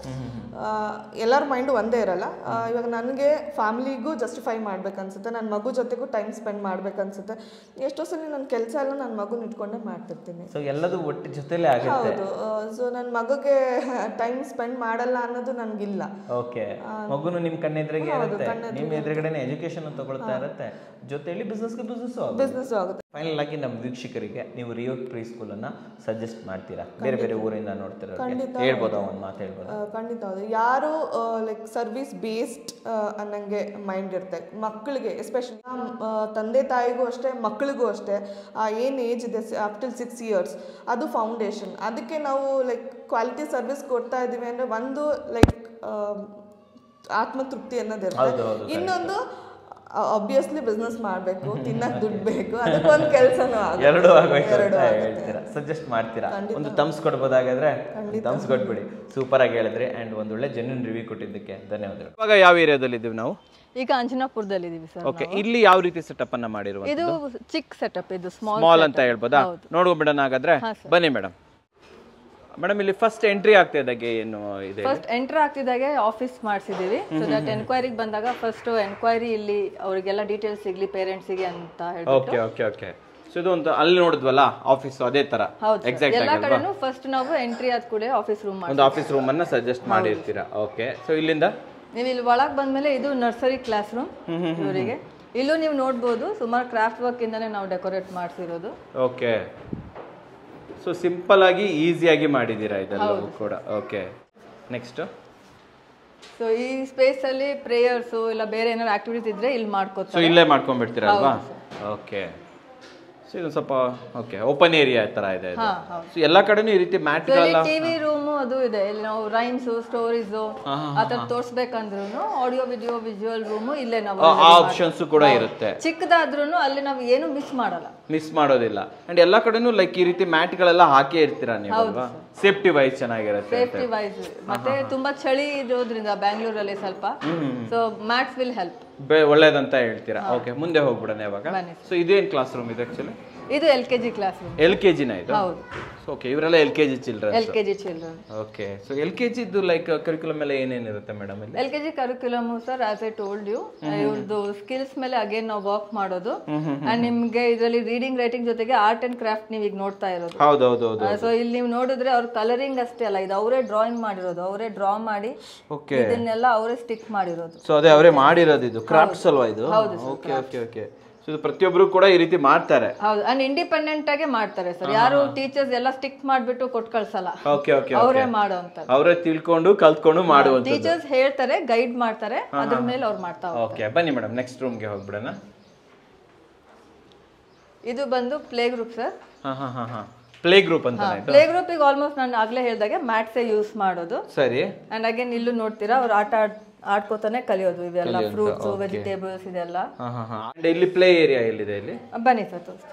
C: ಎಲ್ಲರ ಮೈಂಡು ಒಂದೇ ಇರಲ್ಲ ಆ, ಇವಾಗ ನನಗೆ ಫ್ಯಾಮಿಲಿಗೂ ಜಸ್ಟಿಫೈ ಮಾಡ್ಬೇಕನ್ಸುತ್ತೆ ನನ್ನ ಮಗು ಜೊತೆಗೂ ಟೈಮ್ ಸ್ಪೆಂಡ್ ಮಾಡ್ಬೇಕನ್ಸುತ್ತೆ ಎಷ್ಟೋ ಸಲ ನನ್ನ ಕೆಲಸ ಎಲ್ಲ ನನ್ನ ಮಗುನ ಇಟ್ಕೊಂಡೇ ಮಾಡ್ತಿರ್ತೀನಿ
A: ಸೊ ಎಲ್ಲದೂ ಒಟ್ಟು ಜೊತೆಲೇ ಆಗುತ್ತೆ
C: ಹೌದು ಸೊ ನನ್ನ ಮಗುಗೆ ಟೈಮ್ ಸ್ಪೆಂಡ್ ಮಾಡಲ್ಲ ಅನ್ನೋದು ನನಗಿಲ್ಲ
A: ಓಕೆ ಮಗುನು ನಿಮ್ಮ ಕಣ್ಣೆದುರಿಗೆ ಇರುತ್ತೆ ನಿಮ್ಮ ಎದುರುಗಡೆನೆ ಎಜುಕೇಶನ್ ತಗೊಳ್ತಾ ಇರುತ್ತೆ ಜೊತೆಲಿ ಬಿಸ್ನೆಸ್ಗೆ ಬಿಸ್ನೆಸ್
C: ಬಿಸ್ನೆಸ್ ಆಗುತ್ತೆ
A: ಫೈನಲ್ ಆಗಿ ನಮ್ಮ ವೀಕ್ಷಕರಿಗೆ ನೀವು ರಿಯೋ ಪ್ರೀ ಸ್ಕೂಲನ್ನ ಸಜೆಸ್ಟ್ ಮಾಡ್ತೀರಾ ಬೇರೆ ಬೇರೆ ಊರಿಂದ ನೋಡ್ತಿರೋರಿಗೆ ಹೇಳ್ಬೋದಾ ಒಂದು ಮಾತು ಹೇಳ್ಬೋದಾ
C: ಆ, ಖಂಡಿತ ಹೌದು ಯಾರು ಲೈಕ್ ಸರ್ವಿಸ್ ಬೇಸ್ಡ್ ಅನ್ನಂಗೆ ಮೈಂಡ್ ಇರುತ್ತೆ ಮಕ್ಕಳಿಗೆ ಎಸ್ಪೆಷಲಿ ತಂದೆ ತಾಯಿಗೂ ಅಷ್ಟೇ ಮಕ್ಕಳಿಗೂ ಅಷ್ಟೇ ಏನು ಏಜ್ ಇದೆ ಅಪ್ ಟಿಲ್ ಸಿಕ್ಸ್ ಇಯರ್ಸ್ ಅದು ಫೌಂಡೇಶನ್ ಅದಕ್ಕೆ ನಾವು ಲೈಕ್ ಕ್ವಾಲಿಟಿ ಸರ್ವಿಸ್ ಕೊಡ್ತಾ ಇದ್ದೀವಿ ಅಂದರೆ ಒಂದು ಲೈಕ್ ಆತ್ಮತೃಪ್ತಿ ಅನ್ನೋದಿರುತ್ತೆ
A: ಹೌದು, ಹೌದು,
C: ಇನ್ನೊಂದು ಅಬ್ವಿಯಸ್ಲಿ ಬಿಸ್ನೆಸ್ ಮಾಡಬೇಕು ತಿನ್ನಕ್ ದುಡ್ಡು ಬೇಕು ಅದಕ್ಕೊಂದು ಕೆಲಸನೂ ಆಗುತ್ತೆ
A: ಎರಡೂ ಆಗಬೇಕು
C: ಎರಡು
A: ಅಂತ
C: ಆಗುತ್ತೆ.
A: ಹೇಳ್ತೀರಾ ಸಜೆಸ್ಟ್ ಮಾಡ್ತೀರಾ ಒಂದು ತಮ್ಸ್ ಕೊಡ್ಬೋದಾಗಾದ್ರೆ ತಮ್ಸ್ ಕೊಟ್ಬಿಡಿ ಸೂಪರ್ ಆಗಿ ಹೇಳಿದ್ರಿ ಅಂಡ್ ಒಂದು ಒಳ್ಳೆ ಜೆನ್ಯೂನ್ ರಿವ್ಯೂ ಕೊಟ್ಟಿದ್ದಕ್ಕೆ ಧನ್ಯವಾದಗಳು ಇವಾಗ ಯಾವ ಏರಿಯಾದಲ್ಲಿ ಇದ್ದೀವಿ ನಾವು
B: ಈಗ ಅಂಜನಾಪುರದಲ್ಲಿ ಇದೀವಿ ಸರ್
A: ಓಕೆ ಇಲ್ಲಿ ಯಾವ ರೀತಿ ಸೆಟಪ್ ಅನ್ನ ಮಾಡಿರುವ
B: ಇದು ಚಿಕ್ಕ ಸೆಟಪ್ ಇದು ಸ್ಮಾಲ್
A: ಸ್ಮಾಲ್ ಅಂತ ಹೇಳ್ಬೋದಾ ನೋಡ್ಕೊಂಡ್ಬಿಡೋಣ ಹಾಗಾದ್ರೆ ಬನ್ನಿ ಮೇಡಮ್ ಮೇಡಮ್ ಇಲ್ಲಿ ಫಸ್ಟ್ ಎಂಟ್ರಿ ಆಗ್ತಾ ಇದ್ದಾಗೆ ಏನು ಇದೆ
B: ಫಸ್ಟ್ ಎಂಟರ್ ಆಗ್ತಿದ್ದಾಗೆ ಆಫೀಸ್ ಮಾಡಿಸಿದೀವಿ ಸೊ ದಟ್ ಎನ್ಕ್ವೈರಿಗೆ ಬಂದಾಗ ಫಸ್ಟ್ ಎನ್ಕ್ವೈರಿ ಇಲ್ಲಿ ಅವರಿಗೆಲ್ಲ ಡೀಟೇಲ್ಸ್ ಸಿಗ್ಲಿ ಪೇರೆಂಟ್ಸಿಗೆ ಅಂತ ಹೇಳ್ಬಿಟ್ಟು
A: ಓಕೆ ಓಕೆ ಓಕೆ ಸೊ ಇದು ಒಂದು ಅಲ್ಲಿ ನೋಡಿದ್ವಲ್ಲ ಆಫೀಸ್ ಅದೇ ತರ
B: ಹೌದು
A: ಎಕ್ಸಾಕ್ಟ್
B: ಎಲ್ಲ
A: ಆಗಿ
B: ಕಡೆನೂ ಫಸ್ಟ್ ನಾವು ಎಂಟ್ರಿ ಆದ ಕೂಡಲೇ ಆಫೀಸ್ ರೂಮ್ ಮಾಡಿ
A: ಒಂದು ಆಫೀಸ್ ರೂಮ್ ಅನ್ನ ಸಜೆಸ್ಟ್ ಮಾಡಿರ್ತೀರಾ ಓಕೆ ಸೊ ಇಲ್ಲಿಂದ
B: ನೀವು ಇಲ್ಲಿ ಒಳಗೆ ಬಂದ್ಮೇಲೆ ಇದು ನರ್ಸರಿ ಕ್ಲಾಸ್ ರೂಮ್ ಇವರಿಗೆ ಇಲ್ಲೂ ನೀವು ನೋಡ್ಬೋದು ಸುಮಾರು ಕ್ರಾಫ್ಟ್ ವರ್ಕ್ ಇಂದಾನೆ ನಾವು ಡೆಕೋರೇಟ್ ಮಾಡಿಸಿರೋದು
A: ಓಕೆ ಸೊ ಸಿಂಪಲ್ ಆಗಿ ಈಸಿಯಾಗಿ ಮಾಡಿದ್ದೀರಾ ಇದೆಲ್ಲವೂ ಕೂಡ ಓಕೆ ನೆಕ್ಸ್ಟ್
B: ಸೊ ಈ ಸ್ಪೇಸ್ ಅಲ್ಲಿ ಪ್ರೇಯರ್ಸ್ ಇಲ್ಲ ಬೇರೆ ಏನಾದ್ರು ಆಕ್ಟಿವಿಟೀಸ್ ಇದ್ರೆ ಇಲ್ಲಿ
A: ಸೊ
B: ಮಾಡ್ಕೋತಾರೆ
A: ಇಲ್ಲೇ ಮಾಡ್ಕೊಂಡ್ಬಿಡ್ತೀರಾ ಅಲ್ವಾ ಓಕೆ ಸೊ ಇದು ಸ್ವಲ್ಪ ಓಕೆ ಓಪನ್ ಏರಿಯಾ ತರ ಇದೆ ಇದು
B: ಹಾ ಹೌದು
A: ಸೊ ಎಲ್ಲ ಕಡೆನೂ ಈ ರೀತಿ
B: ಸೊ
A: ಮ್ಯಾಟ್ಗಳೆಲ್ಲ
B: ಇಲ್ಲಿ ಟಿವಿ ರೂಮ್ ಅದು ಇದೆ ಇಲ್ಲಿ ನಾವು ರೈಮ್ಸ್ ಸ್ಟೋರೀಸ್ ಆ ತರ ತೋರ್ಸ್ಬೇಕಂದ್ರೂ ಆಡಿಯೋ ವಿಡಿಯೋ ವಿಜುವಲ್ ರೂಮ್ ಇಲ್ಲೇ ನಾವು
A: ಆ ಆಪ್ಷನ್ಸ್ ಕೂಡ ಇರುತ್ತೆ
B: ಚಿಕ್ಕದಾದ್ರೂ ಅಲ್ಲಿ ನಾವು ಏನು ಮಿಸ್ ಮಾಡಲ್ಲ
A: ಮಿಸ್ ಮಾಡೋದಿಲ್ಲ ಅಂಡ್ ಎಲ್ಲ ಕಡೆನೂ ಲೈಕ್ ಈ ರೀತಿ ಮ್ಯಾಟ್ಗಳೆಲ್ಲ ಹಾಕೇ ಇರ್ತೀರಾ ನೀವು ಅಲ್ವಾ ಸೇಫ್ಟಿ ವೈಸ್ ಚೆನ್ನಾಗಿರುತ್ತೆ
B: ಸೇಫ್ಟಿ ವೈಸ್ ಮತ್ತೆ ತುಂಬಾ ಚಳಿ ಇರೋದ್ರಿಂದ ಬ್ಯಾಂಗ್ಳೂರಲ್ಲಿ ಸ್ವಲ್ಪ ಸೊ ಮ್ಯಾಟ್ಸ್ ವಿಲ್ ಹೆಲ್ಪ್
A: ಬೆ- ಒಳ್ಳೇದಂತ ಹೇಳ್ತೀರಾ ಓಕೆ ಮುಂದೆ ಹೋಗ್ಬಿಡೋಣ ಇವಾಗ
B: ಬನ್ನಿ
A: ಸೊ ಇದೇನ್ ಕ್ಲಾಸ್ ರೂಮ್ ಇದು ಆಕ್ಚುಲಿ
B: ಇದು L K G classroom
A: L K ಜಿನ ಇದು
B: ಹೌದು
A: ಓಕೆ ಇವರೆಲ್ಲ L K G children
B: L K G children
A: okay so L K ಜಿದ್ದು ಲೈಕ್ ಕರಿಕ್ಯುಲಮ್ ಎಲ್ಲ ಏನೇನಿರುತ್ತೆ ಮೇಡಮ್ ಇಲ್ಲಿ
B: L K G curriculum sir as I told you ಇವ್ರದ್ದು skills ಮೇಲೆ ಅಗೇನ್ ನಾವು ವರ್ಕ್ ಮಾಡೋದು ಅಂಡ್ ನಿಮ್ಗೆ ಇದರಲ್ಲಿ ರೀಡಿಂಗ್ ರೈಟಿಂಗ್ ಜೊತೆಗೆ ಆರ್ಟ್ ಅಂಡ್ ಕ್ರಾಫ್ಟ್ ನೀವು ಈಗ ನೋಡ್ತಾ ಇರೋದು
A: ಹೌದು ಹೌದು ಹೌದು
B: ಸೊ ಇಲ್ಲಿ ನೀವು ನೋಡಿದ್ರೆ ಅವ್ರ ಕಲರಿಂಗ್ ಅಷ್ಟೇ ಅಲ್ಲ ಇದು ಅವರೇ ಡ್ರಾಯಿಂಗ್ ಮಾಡಿರೋದು ಅವರೇ ಡ್ರಾ ಮಾಡಿ
A: ಓಕೆ
B: ಇದನ್ನೆಲ್ಲ ಅವರೇ ಸ್ಟಿಕ್ ಮಾಡಿರೋದು
A: ಸೊ ಅದೇ ಅವರೇ ಮಾಡಿರೋದು ಇದು ಕ್ರಾಫ್ಟ್ಸ್ ಅಲ್ವಾ ಇದು ಓಕೆ ಓಕೆ ಓಕೆ ಸೊ ಇದು ಪ್ರತಿಯೊಬ್ಬರು ಕೂಡ ಈ ರೀತಿ ಮಾಡ್ತಾರೆ
B: ಹೌದು ಅಂಡ್ ಇಂಡಿಪೆಂಡೆಂಟ್ ಆಗಿ ಮಾಡ್ತಾರೆ ಸರ್ ಯಾರು ಟೀಚರ್ಸ್ ಎಲ್ಲ ಸ್ಟಿಕ್ ಮಾಡ್ಬಿಟ್ಟು ಕೊಟ್ಟು ಕಳ್ಸಲ್ಲ
A: ಓಕೆ ಓಕೆ
B: ಅವರೇ ಮಾಡೋ ಅಂತ
A: ಅವರೇ ತಿಳ್ಕೊಂಡು ಕಲ್ತ್ಕೊಂಡು ಮಾಡುವಂಥದ್ದು
B: ಟೀಚರ್ಸ್ ಹೇಳ್ತಾರೆ ಗೈಡ್ ಮಾಡ್ತಾರೆ ಅದ್ರ ಮೇಲೆ ಅವ್ರು ಮಾಡ್ತಾ ಹೋಗ್ತಾರೆ.
A: ಓಕೆ ಬನ್ನಿ ಮೇಡಮ್ ನೆಕ್ಸ್ಟ್ ರೂಮ್ಗೆ ಹೋಗ್ಬಿಡೋಣ
B: ಇದು ಬಂದು ಪ್ಲೇ ಗ್ರೂಪ್ ಸರ್
A: ಹಾ ಹಾ ಹಾ ಹಾ ಪ್ಲೇ ಗ್ರೂಪ್ ಅಂತ
B: ಪ್ಲೇ ಗ್ರೂಪಿಗೆ ಆಲ್ಮೋಸ್ಟ್ ನಾನು ಆಗ್ಲೇ ಹೇಳ್ದಾಗೆ ಮ್ಯಾಟ್ಸೇ ಯೂಸ್ ಮಾಡೋದು
A: ಸರಿ
B: ಅಂಡ್ ಅಗೇನ್ ಇಲ್ಲೂ ನೋಡ್ತೀರಾ ಅವ್ರು ಆಟ ಆಡ್ ಆಡ್ಕೋತಾನೆ ಕಲಿಯೋದು ಇವೆಲ್ಲ ಫ್ರೂಟ್ಸ್ ವೆಜಿಟೇಬಲ್ಸ್ ಇದೆಲ್ಲ
A: ಹಾ ಹಾ ಹಾ And ಇಲ್ಲಿ ಪ್ಲೇ ಏರಿಯಾ ಎಲ್ಲಿದೆ ಇಲ್ಲಿ
B: ಬನ್ನಿ ಸರ್ ತೋರಿಸ್ತೀನಿ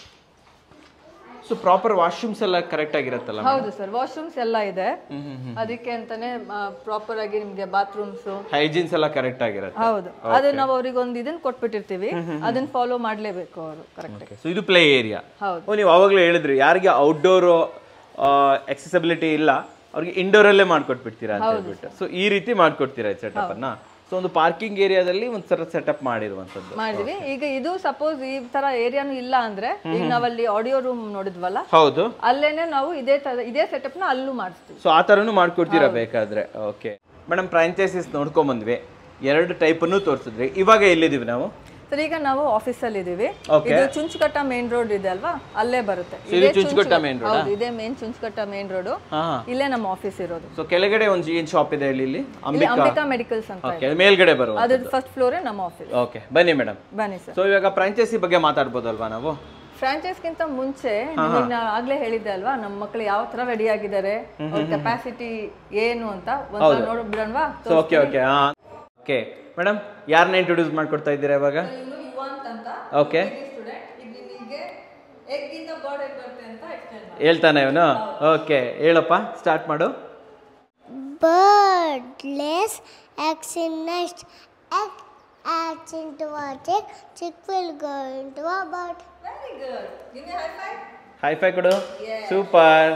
A: ಸೊ ಪ್ರಾಪರ್ ವಾಶ್ರೂಮ್ಸ್ ಎಲ್ಲ ಕರೆಕ್ಟ್ ಆಗಿರತ್ತಲ್ಲ
B: ಹೌದು ಸರ್ ವಾಶ್ರೂಮ್ಸ್ ಎಲ್ಲ ಇದೆ ಅದಕ್ಕೆ ಅಂತಾನೆ ಪ್ರಾಪರ್ ಆಗಿ ನಿಮ್ಗೆ ಬಾತ್ರೂಮ್ಸ್
A: ಹೈಜೀನ್ಸ್ ಎಲ್ಲ ಕರೆಕ್ಟ್ ಆಗಿರತ್ತೆ
B: ಹೌದು ಅದು ನಾವು ಅವ್ರಿಗೆ ಒಂದು ಇದನ್ನ ಕೊಟ್ಬಿಟ್ಟಿರ್ತೀವಿ ಅದನ್ನ ಫಾಲೋ ಮಾಡ್ಲೇಬೇಕು ಅವರು ಕರೆಕ್ಟ್
A: ಸೊ ಇದು ಪ್ಲೇ ಏರಿಯಾ
B: ಹೌದು.
A: ಓ ನೀವು ಅವಾಗಲೇ ಹೇಳಿದ್ರಿ ಯಾರಿಗೆ ಔಟ್ಡೋರ್ ಎಕ್ಸೆಸಿಬಿಲಿಟಿ ಇಲ್ಲ ಅವ್ರಿಗೆ ಇಂಡೋರ್ ಅಲ್ಲೇ ಮಾಡ್ಕೊಟ್ಬಿಡ್ತೀರಾ ಅಂತ ಹೇಳ್ಬಿಟ್ಟು ಸೊ ಈ ರೀತಿ ಮಾಡ್ಕೊಡ್ತೀರಾ ಸೆಟಪ್ ಅನ್ನ ಸೊ ಒಂದು ಪಾರ್ಕಿಂಗ್ ಏರಿಯಾದಲ್ಲಿ ಒಂದ್ಸಲ ಸೆಟಪ್ ಮಾಡಿರುವಂತದ್ದು
B: ಮಾಡಿದ್ವಿ ಈಗ ಇದು ಸಪೋಸ್ ಈ ತರ ಏರಿಯಾನು ಇಲ್ಲ ಅಂದ್ರೆ ಈಗ ನಾವಲ್ಲಿ ಆಡಿಯೋ ರೂಮ್ ನೋಡಿದ್ವಲ್ಲ
A: ಹೌದು
B: ಅಲ್ಲೇನೆ ನಾವು ಇದೇ ತರ ಇದೇ ಸೆಟಪ್ ನ ಅಲ್ಲೂ ಮಾಡಿಸ್ತೀವಿ
A: ಸೊ ಆ ಥರನೂ ಮಾಡ್ಕೊಡ್ತೀರಾ ಬೇಕಾದ್ರೆ ಓಕೆ ಮೇಡಮ್ ಫ್ರಾಂಚೈಸಿಸ್ ನೋಡ್ಕೊಂಬಂದ್ವಿ ಎರಡು ಟೈಪನ್ನು ತೋರಿಸಿದ್ರಿ ಇವಾಗ ಎಲ್ಲಿದ್ದೀವಿ ನಾವು
B: ಸರ್ ಈಗ ನಾವು ಆಫೀಸಲ್ಲಿ ಇದೀವಿ
A: Okay.
B: ಇದು ಚುಂಚುಕಟ್ಟ ಮೇನ್ ರೋಡ್ ಇದೆ ಅಲ್ವಾ ಅಲ್ಲೇ ಬರುತ್ತೆ
A: ಇದು
B: ಇದೇ
A: ಚುಂಚುಕಟ್ಟ
B: ಚುಂಚು-
A: main road ಆ?
B: ಹೌದು ಇದೇ ಮೇನ್ ಚುಂಚುಕಟ್ಟ ಮೇನ್ ರೋಡ್
A: ಹಾ ಹಾ
B: ಇಲ್ಲೇ ನಮ್ಮ ಆಫೀಸ್ ಇರೋದು
A: ಸೊ ಕೆಳಗಡೆ ಒಂದು ಏನ್ ಶಾಪ್ ಇದೆ ಹೇಳಿ ಇಲ್ಲಿ
B: ಇಲ್ಲಿ
A: ಅಂಬಿಕಾ
B: ಅಂಬಿಕಾ ಮೆಡಿಕಲ್ಸ್ ಅಂತ
A: ಓಕೆ ಮೇಲ್ಗಡೆ ಬರುವ
B: ಅದ್ರ ಫಸ್ಟ್ ಫ್ಲೋರೇ ನಮ್ಮ ಆಫೀಸ್
A: ಓಕೆ ಬನ್ನಿ ಮೇಡಮ್
B: ಬನ್ನಿ ಸರ್
A: ಸೊ ಇವಾಗ ಫ್ರಾಂಚೈಸಿ ಬಗ್ಗೆ ಮಾತಾಡ್ಬೋದಲ್ವಾ ನಾವು
B: ಫ್ರಾಂಚೈಸ್ಗಿಂತ ಮುಂಚೆ ನಿಮಗೆ ನಾನು ಆಗ್ಲೇ ಹೇಳಿದ್ದೆ ಅಲ್ವಾ ನಮ್ಮ ಮಕ್ಕಳು ಯಾವ ತರ ರೆಡಿ ಆಗಿದ್ದಾರೆ ಅವ್ರ ಕೆಪಾಸಿಟಿ ಏನು ಅಂತ ಒಂದ್ಸಲ ನೋಡ್ಬಿಡೋಣವಾ
A: ಸೊ ಓಕೆ ಓಕೆ ಹಾ ಓಕೆ ಮೇಡಮ್ ಯಾರನ್ನ ಇಂಟ್ರೊಡ್ಯೂಸ್ ಮಾಡ್ಕೊಡ್ತಾ ಇದ್ದೀರಾ ಇವಾಗ
B: ಯುವಂತ್ ಅಂತ
A: ಓಕೆ
B: ಸ್ಟೂಡೆಂಟ್ ಈಗ ನಿಮಗೆ ಎಗ್ ಇಂದ ಬರ್ಡ್ ಎಗ್ ಬರುತ್ತೆ ಅಂತ ಎಕ್ಸ್ಪ್ಲೇನ್ ಮಾಡಿ
A: ಹೇಳ್ತಾನೆ ಇವನು ಓಕೆ ಹೇಳಪ್ಪ ಸ್ಟಾರ್ಟ್ ಮಾಡು
D: Birdless eggs in nest. Egg hatch into a chick. Chick will go into a bird.
B: Very good give me high five
A: high five ಕೊಡು ಸೂಪರ್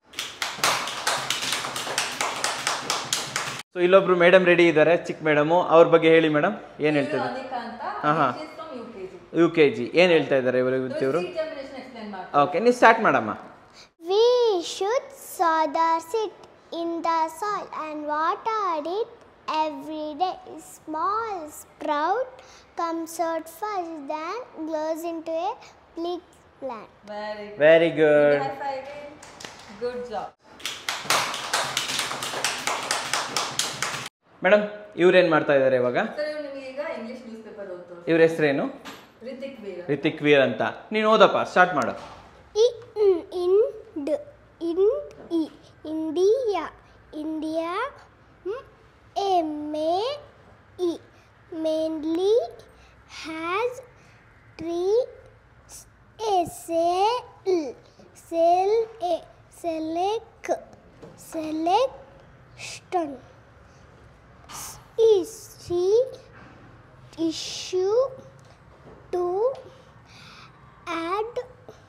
A: ಸೊ ಇಲ್ಲೊಬ್ರು ಮೇಡಮ್ ರೆಡಿ ಇದ್ದಾರೆ ಚಿಕ್ಕ ಮೇಡಮು ಅವ್ರ ಬಗ್ಗೆ ಹೇಳಿ ಮೇಡಮ್ ಏನು ಹೇಳ್ತಾ ಇದ್ದಾರೆ
B: ಅನಿಕಾ ಅಂತ
A: ಹಾ ಹಾ
B: she's from U K G
A: U K G ಏನು ಹೇಳ್ತಾ ಇದ್ದಾರೆ ಇವರು ಇವರು
B: ಜನರೇಷನ್ ಎಕ್ಸ್ಪ್ಲೇನ್ ಮಾಡಿ
A: ಓಕೆ ನೀವು ಸ್ಟಾರ್ಟ್ ಮಾಡಮ್ಮ
D: We should sow seed in the soil and water it every day. Small sprout comes out first, then grows into a big plant.
B: Very
A: very good
B: high five good job
A: madam ಇವ್ರೇನು ಮಾಡ್ತಾ ಇದ್ದಾರೆ ಇವಾಗ
B: sir ನಿಮಗೆ ಈಗ English news paper ಓದ್ತು
A: ಇವ್ರ ಹೆಸರೇನು
B: ರಿತಿಕ್ ವೀರ್
A: ರಿತಿಕ್ ವೀರ್ ಅಂತ ನೀನು ಓದಪ್ಪ ಸ್ಟಾರ್ಟ್ ಮಾಡು
D: In, in, in, in India, India, mm, a may, e, mainly has three s- a cell, cell, a select, selection. S- Is she issue to add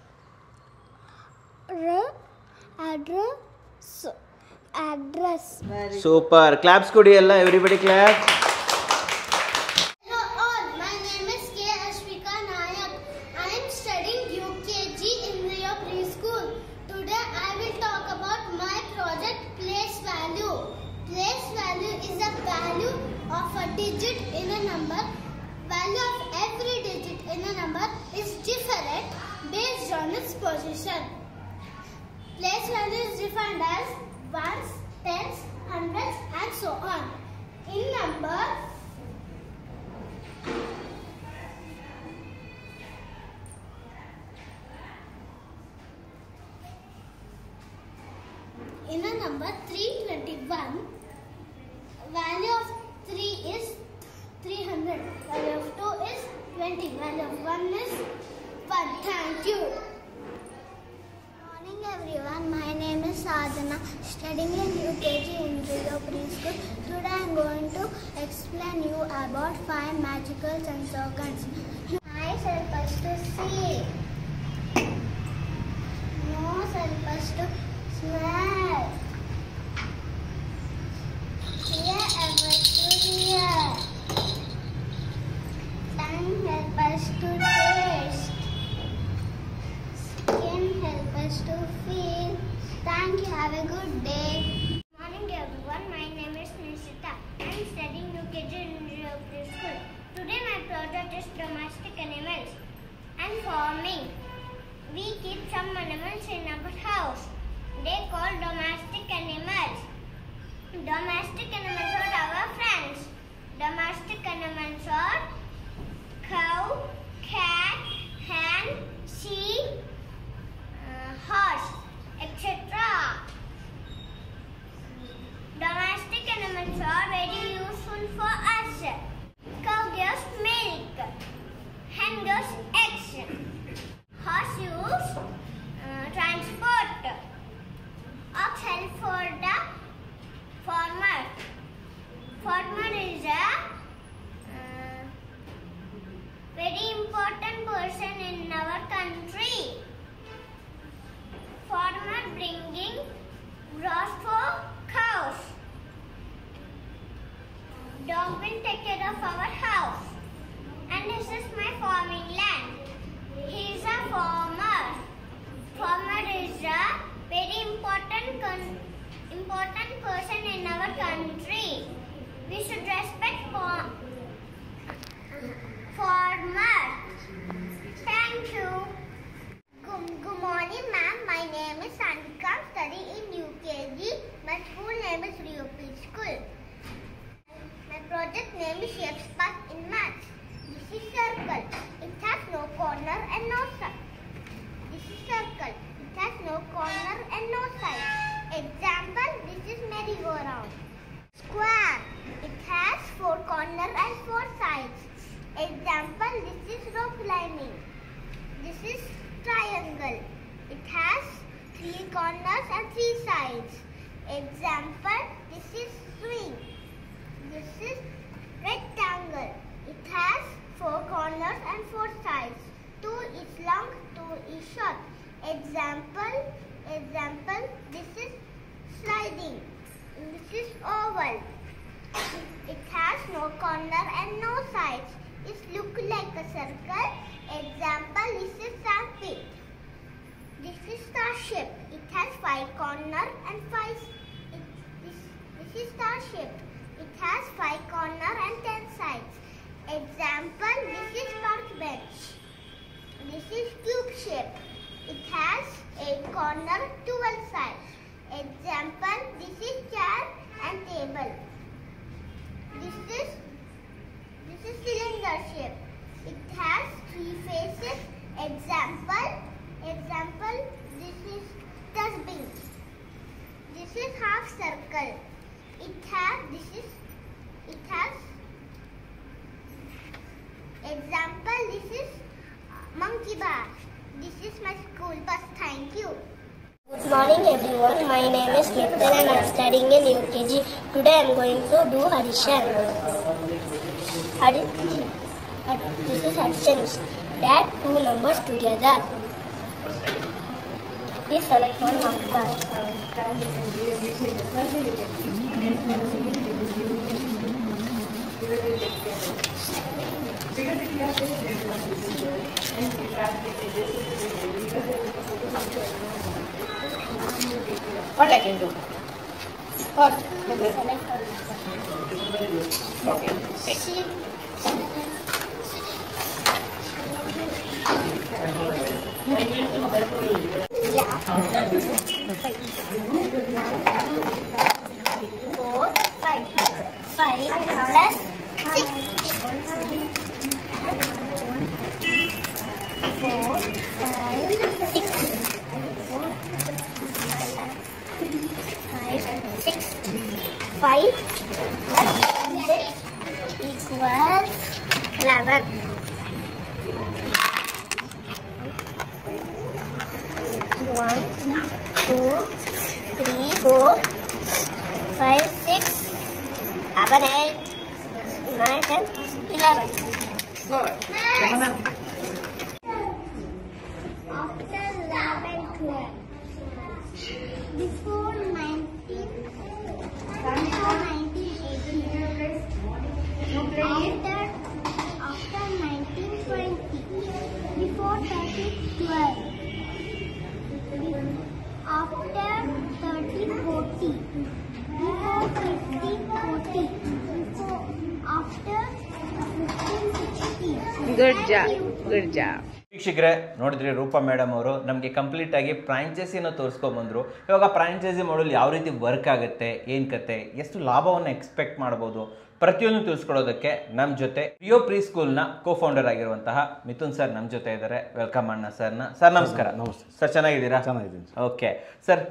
D: r- address address
A: super claps ಕೊಡಿ ಎಲ್ಲ everybody clap
D: hello all my name is k ashwika nayak i am studying ukg in rio preschool today i will talk about my project place value place value is a value of a digit in a number value of every digit in a number is different based on its position Place value is defined as ones, tens, hundreds, and so on. In number, in a number 321, value of 3 is 300, value of 2 is 20, value of 1 is 1. Thank you. Morning everyone, my name is Sadhana, studying in UKG in Rio Preschool. Today I am going to explain you about five magical sense organs. Eyes help us to see. Nose help us to smell. Ear help us to hear. Tongue help us to taste can help us to feel. Thank you. Have a good day. Morning, everyone. My name is Nishita. I am studying UKG in Rio Preschool. Today, my project is domestic animals. farming. We keep some animals in our house. They call domestic animals. Domestic animals are our friends. Domestic animals are cow, cat, hen, sheep, uh, horse, etc. Domestic animals are very useful for us. Cow gives milk. Hen gives eggs. Horse use uh, transport. Ox help for the farmer. Farmer is a uh, very important person in our country. Farmer bringing grass for cows. Dog will take care of our house. And this is my farming land. He is a farmer. Farmer is a very important con- important person in our country. We should respect fa- farmer. Thank you. Good, good morning, ma'am. My name is Sandika. I'm studying in UKG. My school name is Rio School. My project name is Shapes Path in Maths. This is circle. It has no corner and no side. This is circle. It has no corner and no side. Example, this is merry-go-round. Square. It has four corners and four sides. Example, this is rope climbing. This is triangle. It has three corners and three sides. Example, this is swing. This is rectangle. It has four corners and four sides. Two is long, two is short. Example, example, this is sliding. This is oval. It has no corner and no sides. It look like a circle. Example, this is sandpit. This is star shape. It has five corner and five. It, this, this is star shape. It has five corner and ten sides. Example, this is park bench. This is cube shape. It has eight corner, twelve sides. Example, this is chair and table. This is this is cylinder shape. It has three faces. Example, example, this is dustbin. This is half circle. It has this is it has example. This is monkey bar. This is my school bus. Thank you. Good morning everyone. My name is Nitin and I am studying in UKG. Today I am going to do addition. Addition. This is addition. Add two numbers together. Please select one number.
E: What I can do? What?
D: Sheep. Four, five. Five plus six. Four, five, six. Five, six. Five plus six equals eleven. One, two, three, four, five, six, seven, eight, nine, ten, eleven. After eleven, twelve. Before nineteen, before nineteen eighteen. After after nineteen twenty. Before thirty, twelve. After 30, 40. Before 50, 40. Before, after 15, 60.
E: Good
D: Thank
E: job.
D: you.
E: Good job.
A: ವೀಕ್ಷಕರೇ ನೋಡಿದ್ರಿ Roopa madam ಅವರು ನಮಗೆ complete ಆಗಿ ಫ್ರಾಂಚೈಸಿನ ತೋರಿಸ್ಕೊಂಬಂದ್ರು ಇವಾಗ franchise ಮಾಡಲ್ ಯಾವ ರೀತಿ work ಆಗುತ್ತೆ ಏನ್ ಕತೆ ಎಷ್ಟು ಲಾಭವನ್ನು ಎಕ್ಸ್ಪೆಕ್ಟ್ ಮಾಡ್ಬೋದು ಪ್ರತಿಯೊಂದು ತಿಳಿಸ್ಕೊಡೋದಕ್ಕೆ ನಮ್ಮ ಜೊತೆ ರಿಯೋ ಪ್ರೀ ಸ್ಕೂಲ್ನ ಕೋ ಫೌಂಡರ್ ಆಗಿರುವಂತಹ ಮಿಥುನ್ ಸರ್ ನಮ್ಮ ಜೊತೆ ಇದ್ದಾರೆ ವೆಲ್ಕಮ್ ಅಣ್ಣ ಸರ್ನ ಸರ್ ನಮಸ್ಕಾರ ನಮಸ್ತೆ ಸರ್ ಚೆನ್ನಾಗಿದ್ದೀರಾ
F: ಚೆನ್ನಾಗಿದ್ದೀನಿ
A: ಓಕೆ ಸರ್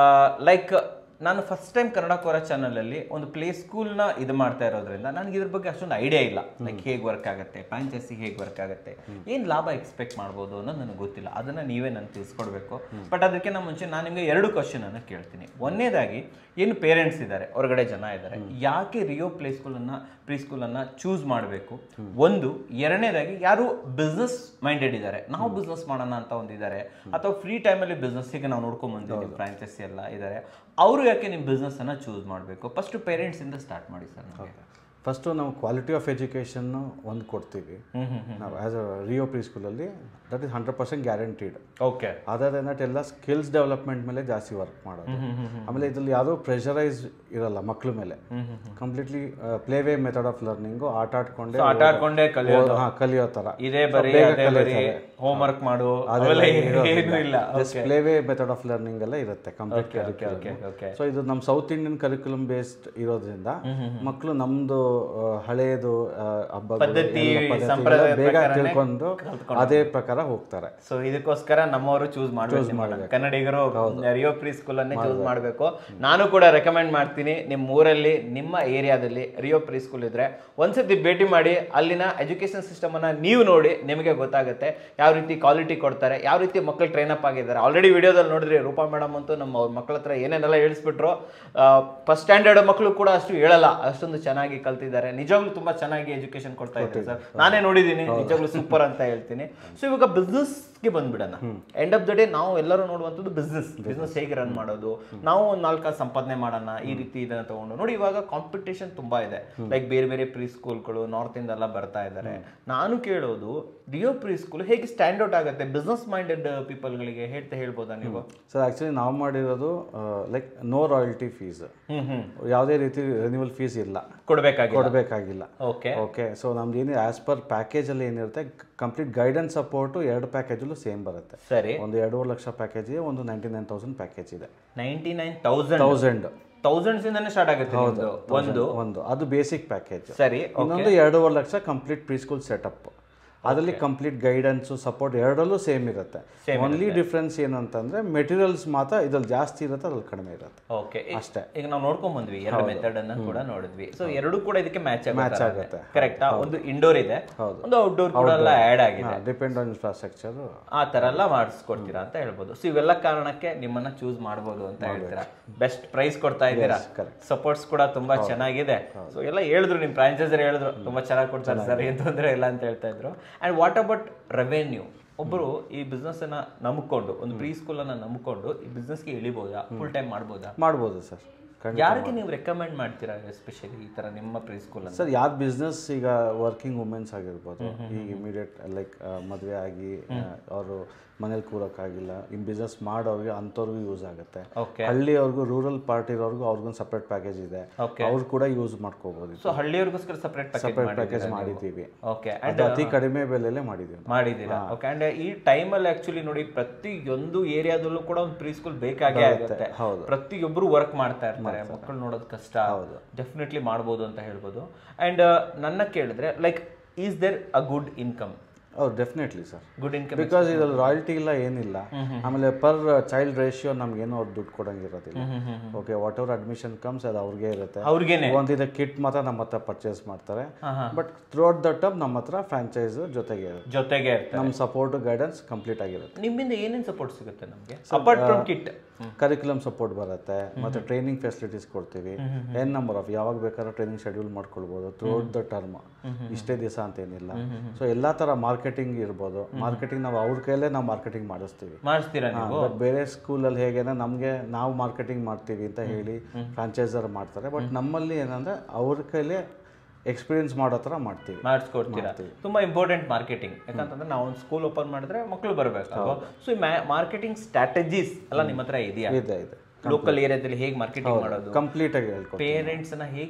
A: ಲೈಕ್ ನಾನು ಫಸ್ಟ್ ಟೈಮ್ ಕನ್ನಡ ಕೋರ ಚಾನಲಲ್ಲಿ ಒಂದು ಪ್ಲೇ ಸ್ಕೂಲ್ನ ಇದು ಮಾಡ್ತಾ ಇರೋದ್ರಿಂದ ನನಗೆ ಇದ್ರ ಬಗ್ಗೆ ಅಷ್ಟೊಂದು ಐಡಿಯಾ ಇಲ್ಲ ಲೈಕ್ ಹೇಗೆ ವರ್ಕ್ ಆಗುತ್ತೆ ಫ್ರಾಂಚೈಸಿ ಹೇಗೆ ವರ್ಕ್ ಆಗುತ್ತೆ ಏನು ಲಾಭ ಎಕ್ಸ್ಪೆಕ್ಟ್ ಮಾಡ್ಬೋದು ಅನ್ನೋದು ನನಗೆ ಗೊತ್ತಿಲ್ಲ ಅದನ್ನು ನೀವೇ ನನಗೆ ತಿಳಿಸ್ಕೊಡ್ಬೇಕು ಬಟ್ ಅದಕ್ಕಿಂತ ಮುಂಚೆ ನಾನು ನಿಮಗೆ ಎರಡು ಕ್ವಶನ್ ಅನ್ನು ಕೇಳ್ತೀನಿ ಒಂದನೇದಾಗಿ ಏನು ಪೇರೆಂಟ್ಸ್ ಇದ್ದಾರೆ ಹೊರಗಡೆ ಜನ ಇದ್ದಾರೆ ಯಾಕೆ ರಿಯೋ ಪ್ಲೇ ಸ್ಕೂಲನ್ನು ಪ್ರೀ ಸ್ಕೂಲನ್ನು ಚೂಸ್ ಮಾಡಬೇಕು ಒಂದು ಎರಡನೇದಾಗಿ ಯಾರು ಬಿಸ್ನೆಸ್ ಮೈಂಡೆಡ್ ಇದ್ದಾರೆ ನಾವು ಬಿಸ್ನೆಸ್ ಮಾಡೋಣ ಅಂತ ಒಂದಿದ್ದಾರೆ ಅಥವಾ ಫ್ರೀ ಟೈಮಲ್ಲಿ ಬಿಸ್ನೆಸ್ಸಿಗೆ ನಾವು ನೋಡ್ಕೊಂಡ್ ಬಂದಿದ್ದೀವಿ ಫ್ರಾಂಚೈಸಿ ಎಲ್ಲ ಇದ್ದಾರೆ ಅವರು ಯಾಕೆ ನಿಮ್ಮ ಬಿಸ್ನೆಸ್ ಅನ್ನ ಚೂಸ್ ಮಾಡಬೇಕು ಫಸ್ಟ್ ಪೇರೆಂಟ್ಸ್ ಇಂದ ಸ್ಟಾರ್ಟ್ ಮಾಡಿ ಸರ್ ನಮಗೆ
F: ಫಸ್ಟು ನಾವು ಕ್ವಾಲಿಟಿ ಆಫ್ ಎಜುಕೇಷನ್ನು ಒಂದು ಕೊಡ್ತೀವಿ ನಾವು ಆ್ಯಸ್ ಅ ರಿಯೋ ಪ್ರೀ ಸ್ಕೂಲಲ್ಲಿ that is hundred percent guaranteed
A: okay
F: other then that ಎಲ್ಲ ಸ್ಕಿಲ್ಸ್ ಡೆವಲಪ್ಮೆಂಟ್ ಮೇಲೆ ಜಾಸ್ತಿ ವರ್ಕ್ ಮಾಡೋದು ಆಮೇಲೆ ಇದ್ರಲ್ಲಿ ಯಾವುದೋ ಪ್ರೆಷರೈಸ್ ಇರಲ್ಲ ಮಕ್ಳ ಮೇಲೆ completely play way method of learning ಆಟ ಆಡ್ಕೊಂಡೆ
A: ಆಟ ಆಡ್ಕೊಂಡೇ ಕಲಿಯೋದು
F: ಹಾಂ ಕಲಿಯೋ ಥರ
A: ಇದೇ ಬರೀ
F: ಬೇಗ
A: ಅದೇ ಬರೀ
F: ಕಲಿತಾರೆ.
A: ಹೋಮ್ ವರ್ಕ್ ಮಾಡು
F: ಅದೆಲ್ಲ
A: ಅವೆಲ್ಲ ಏನೂ ಇಲ್ಲ
F: play way method of learning ಎಲ್ಲ ಇರುತ್ತೆ ಕಂಪ್ಲೀಟ್
A: ಓಕೆ ಓಕೆ
F: ಸೊ ಇದು ನಮ್ಮ ಸೌತ್ ಇಂಡಿಯನ್ ಕರಿಕ್ಯುಲಮ್ ಬೇಸ್ಡ್ ಇರೋದ್ರಿಂದ ಮಕ್ಕಳು ನಮ್ದು ಆ, ಹಳೆಯದು ಆ, ಹಬ್ಬಗಳು,
A: ಪದ್ಧತಿ,
F: ಎಲ್ಲ ಪದ್ಧತಿಗಳನ್ನ
A: ಸಂಪ್ರದಾಯ
F: ಬೇಗ
A: ಪ್ರಕಾರನೇ
F: ತಿಳ್ಕೊಂಡು ಅದೇ ಪ್ರಕಾರ ಹೋಗ್ತಾರೆ
A: ಸೊ ಇದಕ್ಕೋಸ್ಕರ ನಮ್ಮವರು ಚೂಸ್ ಮಾಡಬೇಕು ಕನ್ನಡಿಗರು ರಿಯೋ ಪ್ರೀ ಸ್ಕೂಲ್ ಅನ್ನೇ ಚೂಸ್ ಮಾಡಬೇಕು ನಾನು ಕೂಡ ರೆಕಮೆಂಡ್ ಮಾಡ್ತೀನಿ ನಿಮ್ಮ ಊರಲ್ಲಿ ನಿಮ್ಮ ಏರಿಯಾದಲ್ಲಿ ರಿಯೋ ಪ್ರೀ ಸ್ಕೂಲ್ ಇದ್ರೆ ಒಂದ್ಸತಿ ಭೇಟಿ ಮಾಡಿ ಅಲ್ಲಿನ ಎಜುಕೇಶನ್ ಸಿಸ್ಟಮ್ ಅನ್ನ ನೀವು ನೋಡಿ ನಿಮಗೆ ಗೊತ್ತಾಗುತ್ತೆ ಯಾವ ರೀತಿ ಕ್ವಾಲಿಟಿ ಕೊಡ್ತಾರೆ ಯಾವ ರೀತಿ ಮಕ್ಕಳು ಟ್ರೈನ್ ಅಪ್ ಆಗಿದ್ದಾರೆ ಆಲ್ರೆಡಿ ವಿಡಿಯೋದಲ್ಲಿ ನೋಡಿದ್ರಿ ರೂಪಾ ಮೇಡಮ್ ಅಂತೂ ನಮ್ಮ ಅವ್ರ ಮಕ್ಕಳ ಹತ್ರ ಏನೇನೆಲ್ಲ ಹೇಳಿಸ್ಬಿಟ್ರು ಫಸ್ಟ್ ಸ್ಟ್ಯಾಂಡರ್ಡ್ ಮಕ್ಕಳು ಕೂಡ ಅಷ್ಟು ಹೇಳಲ್ಲ ಅಷ್ಟೊಂದು ಚೆನ್ನಾಗಿ ಕಲ್ತಿದ್ದಾರೆ ನಿಜವಾಗ್ಲೂ ತುಂಬಾ ಚೆನ್ನಾಗಿ ಎಜುಕೇಶನ್ ಕೊಡ್ತಾ ಇದ್ದಾರೆ ಸರ್ ನಾನೇ ನೋಡಿದ್ದೀನಿ ನಿಜವಾಗ್ಲೂ ಸೂಪರ್ ಅಂತ ಹೇಳ್ತೀನಿ ಸೊ ಇವಾಗ ಬಿಸ್ನೆಸ್ಗೆ ಬಂದ್ಬಿಡೋಣ ಎಂಡ್ ಆಫ್ ದ ಡೇ ನಾವು ಎಲ್ಲರೂ ನೋಡುವಂಥದ್ದು ಬಿಸ್ನೆಸ್ ಬಿಸ್ನೆಸ್ ಹೇಗೆ ರನ್ ಮಾಡೋದು ನಾವು ಒಂದು ನಾಲ್ಕು ಸಂಪಾದನೆ ಮಾಡೋಣ ಈ ರೀತಿ ಇದನ್ನ ತಗೊಂಡು ನೋಡಿ ಇವಾಗ ಕಾಂಪಿಟೇಷನ್ ತುಂಬಾ ಇದೆ ಲೈಕ್ ಬೇರೆ ಬೇರೆ ಪ್ರೀ ಸ್ಕೂಲ್ಗಳು ನಾರ್ತ್ ಇಂದ ಎಲ್ಲ ಬರ್ತಾ ಇದ್ದಾರೆ ನಾನು ಕೇಳೋದು ರಿಯೋ ಪ್ರೀ ಸ್ಕೂಲ್ ಹೇಗೆ ಸ್ಟ್ಯಾಂಡ್ ಔಟ್ ಆಗುತ್ತೆ ಬಿಸ್ನೆಸ್ ಮೈಂಡೆಡ್ ಪೀಪಲ್ಗಳಿಗೆ ಹೇಳ್ತಾ ಹೇಳ್ಬೋದಾ ನೀವು
F: ಸರ್ ಆ್ಯಕ್ಚುಲಿ ನಾವು ಮಾಡಿರೋದು like no royalty fees
A: hmm hmm
F: ಯಾವುದೇ ರೀತಿ ರಿನ್ಯೂವಲ್ ಫೀಸ್ ಇಲ್ಲ
A: ಕೊಡ್ಬೇಕಾಗಿ
F: ಕೊಡಬೇಕಾಗಿಲ್ಲ
A: ಓಕೆ
F: ಓಕೆ ಸೊ ನಮ್ದು ಏನಿದೆ ಆ್ಯಸ್ ಪರ್ ಪ್ಯಾಕೇಜಲ್ಲಿ ಏನಿರುತ್ತೆ ಕಂಪ್ಲೀಟ್ ಗೈಡೆನ್ಸ್ ಸಪೋರ್ಟು ಎರಡು ಪ್ಯಾಕೇಜಲ್ಲೂ ಸೇಮ್ ಬರುತ್ತೆ
A: ಸರಿ
F: ಒಂದು ಎರಡೂವರೆ ಲಕ್ಷ ಪ್ಯಾಕೇಜ್ ಇದೆ ಒಂದು ನೈಂಟಿ ನೈನ್ ತೌಸಂಡ್ ಪ್ಯಾಕೇಜ್ ಇದೆ
A: ninety nine thousand
F: thousand
A: thousands ಇಂದಾನೆ ಸ್ಟಾರ್ಟ್ ಆಗುತ್ತೆ ನಿಮ್ದು. ಒಂದು
F: ಒಂದು ಅದು ಬೇಸಿಕ್ ಪ್ಯಾಕೇಜ್
A: ಸರಿ
F: ಇನ್ನೊಂದು ಎರಡೂವರೆ lakh complete preschool setup ಅದರಲ್ಲಿ ಕಂಪ್ಲೀಟ್ ಗೈಡೆನ್ಸು ಸಪೋರ್ಟ್ ಎರಡರಲ್ಲೂ ಸೇಮ್ ಇರುತ್ತೆ ಓನ್ಲಿ ಡಿಫ್ರೆನ್ಸ್ ಏನಂತಂದ್ರೆ ಮೆಟೀರಿಯಲ್ಸ್ ಮಾತ್ರ ಇದ್ರಲ್ಲಿ ಜಾಸ್ತಿ ಇರುತ್ತೆ ಅದ್ರಲ್ಲಿ ಕಡಿಮೆ ಇರುತ್ತೆ
A: ಓಕೆ
F: ಅಷ್ಟೇ.
A: ಈಗ ನಾವು ನೋಡ್ಕೊಂಡ್ ಬಂದ್ವಿ ಎರಡು ಮೆಥಡ್ ಅನ್ನ ಕೂಡ ನೋಡಿದ್ವಿ ಸೊ ಎರಡು ಕೂಡ ಇದಕ್ಕೆ ಮ್ಯಾಚ್
F: Match
A: ಆಗುತ್ತೆ
F: ಆಗುತ್ತೆ.
A: ಕರೆಕ್ಟಾ ಒಂದು ಇಂಡೋರ್ ಇದೆ ಒಂದು ಔಟ್ಡೋರ್ ಕೂಡ ಎಲ್ಲ ಆಡ್ ಆಗಿದೆ
F: ಡಿಪೆಂಡ್ ಆನ್ ಇನ್ಫ್ರಾಸ್ಟ್ರಕ್ಚರ್
A: ಆ ತರ ಎಲ್ಲ ಮಾಡಿಸ್ಕೊಡ್ತೀರಾ ಅಂತ ಹೇಳ್ಬೋದು ಸೊ ಇವೆಲ್ಲ ಕಾರಣಕ್ಕೆ ನಿಮ್ಮನ್ನ ಚೂಸ್ ಮಾಡ್ಬೋದು ಅಂತ ಹೇಳ್ತೀರಾ ಬೆಸ್ಟ್ ಪ್ರೈಸ್ ಕೊಡ್ತಾ ಇದ್ದೀರಾ ಸಪೋರ್ಟ್ಸ್ ಕೂಡ ತುಂಬಾ ಚೆನ್ನಾಗಿದೆ ಸೊ ಎಲ್ಲ ಹೇಳಿದ್ರು ನಿಮ್ ಫ್ರಾಂಚೈಸರ್ ಹೇಳಿದ್ರು ತುಂಬಾ ಚೆನ್ನಾಗಿ ಕೊಡ್ತಾರೆ ಸರ್ ಏನ್ ತೊಂದರೆ ಇಲ್ಲ ಅಂತ ಹೇಳ್ತಾ ಇದ್ರು ಅಂಡ್ ವಾಟ್ ಅಬೌಟ್ ರೆವೆನ್ಯೂ ಒಬ್ಬರು ಈ ಬಿಸ್ನೆಸ್ ಅನ್ನ ನಂಬ್ಕೊಂಡು ಒಂದು ಪ್ರೀ ಸ್ಕೂಲ್ ಅನ್ನ ನಂಬ್ಕೊಂಡು ಈ ಬಿಸ್ನೆಸ್ಗೆ ಇಳಿಬೋದಾ ಫುಲ್ ಟೈಮ್ ಮಾಡ್ಬೋದಾ
F: ಮಾಡ್ಬೋದು ಸರ್ ಖಂಡಿತ
A: ಯಾರಿಗೆ ನೀವು ರೆಕಮೆಂಡ್ ಮಾಡ್ತೀರಾ ಎಸ್ಪೆಷಲಿ ಈ ತರ ನಿಮ್ಮ ಪ್ರೀ ಸ್ಕೂಲ್ ಅಂತ
F: ಸರ್ ಯಾವ್ದು ಬಿಸ್ನೆಸ್ ಈಗ ವರ್ಕಿಂಗ್ ವುಮೆನ್ಸ್ ಆಗಿರ್ಬೋದು ಈಗ ಇಮಿಡಿಯೇಟ್ ಲೈಕ್ ಮದುವೆ ಆಗಿ ಅವರು ಮನೇಲಿ ಕೂರೋಕ್ಕಾಗಿಲ್ಲ ಇನ್ ಬಿಸ್ನೆಸ್ ಮಾಡೋರಿಗೆ ಅಂಥವ್ರಿಗೂ ಯೂಸ್ ಆಗುತ್ತೆ
A: ಓಕೆ
F: ಹಳ್ಳಿಯವ್ರಿಗೂ ರೂರಲ್ ಪಾರ್ಟ್ ಇರೋರ್ಗೂ ಅವ್ರಿಗೊಂದು ಸಪ್ರೇಟ್ ಪ್ಯಾಕೇಜ್ ಇದೆ
A: Okay.
F: ಅವ್ರು ಕೂಡ ಯೂಸ್ ಮಾಡ್ಕೋಬೋದು
A: ಸೊ ಹಳ್ಳಿಯವ್ರಿಗೋಸ್ಕರ ಸಪರೇಟ್
F: ಸಪ್ರೇಟ್
A: ಪ್ಯಾಕೇಜ್
F: ಪ್ಯಾಕೇಜ್ ಮಾಡಿದ್ದೀವಿ
A: ಓಕೆ
F: ಅದು ಅತಿ ಕಡಿಮೆ ಬೆಲೆಯಲ್ಲೇ ಮಾಡಿದ್ದೀವಿ ನಾವು.
A: ಮಾಡಿದ್ದೀರಾ ಓಕೆ ಅಂಡ್ ಈ ಟೈಮಲ್ಲಿ ಆಕ್ಚುಲಿ ನೋಡಿ ಪ್ರತಿಯೊಂದು ಏರಿಯಾದಲ್ಲೂ ಕೂಡ ಒಂದು ಪ್ರೀ ಸ್ಕೂಲ್ ಬೇಕಾಗೇ ಆಗುತ್ತೆ ಪ್ರತಿಯೊಬ್ಬರು ವರ್ಕ್ ಮಾಡ್ತಾ ಇರ್ತಾರೆ ಮಕ್ಕಳು ನೋಡೋದು ಕಷ್ಟ ಡೆಫಿನೆಟ್ಲಿ ಮಾಡ್ಬೋದು ಅಂತ ಹೇಳ್ಬೋದು ಅಂಡ್ ನನ್ನ ಕೇಳಿದ್ರೆ like is there a good income
F: ಹೌದು definitely sir
A: good income
F: because ಇದ್ರಲ್ಲಿ ರಾಯಲ್ಟಿ ಇಲ್ಲ ಏನಿಲ್ಲ ಆಮೇಲೆ ಪರ್ ಚೈಲ್ಡ್ ರೇಷಿಯೋ ನಮ್ಗೇನು ಅವ್ರು ದುಡ್ಡು ಕೊಡಂಗಿರೋದಿಲ್ಲ okay whatever admission comes ಅದು ಅವ್ರಿಗೆ ಇರುತ್ತೆ
A: ಅವ್ರಿಗೇನೆ
F: ಒಂದಿದೆ ಕಿಟ್ ಮಾತ್ರ ನಮ್ಮ ಹತ್ರ ಪರ್ಚೇಸ್ ಮಾಡ್ತಾರೆ ಬಟ್ ಥ್ರೂಟ್ ದ ಟರ್ಮ್ ನಮ್ಮ ಹತ್ರ ಫ್ರಾಂಚೈಸ್ ಜೊತೆಗೆ ಇರುತ್ತೆ
A: ಜೊತೆಗೆ ಇರ್ತಾರೆ
F: ನಮ್ಮ ಸಪೋರ್ಟ್ ಗೈಡೆನ್ಸ್ ಕಂಪ್ಲೀಟ್ ಆಗಿರುತ್ತೆ
A: ನಿಮ್ಮಿಂದ ಏನೇನು ಸಪೋರ್ಟ್ ಸಿಗುತ್ತೆ ನಮಗೆ apart from kit
F: curriculum support ಬರುತ್ತೆ ಮತ್ತೆ ಟ್ರೈನಿಂಗ್ ಫೆಸಿಲಿಟೀಸ್ ಕೊಡ್ತೀವಿ ಎನ್ ನಂಬರ್ ಆಫ್ ಯಾವಾಗ ಬೇಕಾದ್ರೂ ಟ್ರೈನಿಂಗ್ ಶೆಡ್ಯೂಲ್ ಮಾಡ್ಕೊಳ್ಬೋದು ಥ್ರೂಟ್ ದ ಟರ್ಮ್ ಇಷ್ಟೇ ದಿವಸ ಅಂತ ಏನಿಲ್ಲ ಸೊ ಎಲ್ಲಾ ತರ ಮಾರ್ಕೆಟಿಂಗ್ ಇರ್ಬೋದು ಮಾರ್ಕೆಟಿಂಗ್ ನಾವು ಅವ್ರ ಕೈಲೇ ನಾವು ಮಾರ್ಕೆಟಿಂಗ್ ಮಾಡಿಸ್ತೀವಿ
A: ಮಾಡಿಸ್ತೀರಾ ನೀವು
F: ಬಟ್ ಬೇರೆ ಸ್ಕೂಲಲ್ಲಿ ಹೇಗೆ ಅಂದ್ರೆ ನಮಗೆ ನಾವು ಮಾರ್ಕೆಟಿಂಗ್ ಮಾಡ್ತೀವಿ ಅಂತ ಹೇಳಿ ಫ್ರಾಂಚೈಸರ್ ಮಾಡ್ತಾರೆ ಬಟ್ ನಮ್ಮಲ್ಲಿ ಏನಂದ್ರೆ ಅವ್ರ ಕೈಲೇ ಎಕ್ಸ್ಪೀರಿಯನ್ಸ್ ಮಾಡೋ ಥರ ಮಾಡ್ತೀವಿ
A: ಮಾಡಿಸ್ಕೊಡ್ತೀರಾ ತುಂಬಾ ಇಂಪಾರ್ಟೆಂಟ್ ಮಾರ್ಕೆಟಿಂಗ್ ಯಾಕಂತಂದ್ರೆ ನಾವು ಒಂದು ಸ್ಕೂಲ್ ಓಪನ್ ಮಾಡಿದ್ರೆ ಮಕ್ಕಳು ಬರಬೇಕು ಸೊ ಈ ಮಾರ್ಕೆಟಿಂಗ್ ಸ್ಟ್ರಾಟಜೀಸ್ ಎಲ್ಲ ನಿಮ್ಮ ಹತ್ರ ಇದೆಯಾ
F: ಇದೆ ಇದೆ
A: ಲೋಕಲ್ ಏರಿಯಾದಲ್ಲಿ ಹೇಗೆ ಮಾರ್ಕೆಟಿಂಗ್ ಮಾಡೋದು
F: ಕಂಪ್ಲೀಟ್ ಆಗಿ ಹೇಳ್ಕೊಡ್ತೀವಿ
A: ಪೇರೆಂಟ್ಸ್ ನ ಹೇಗೆ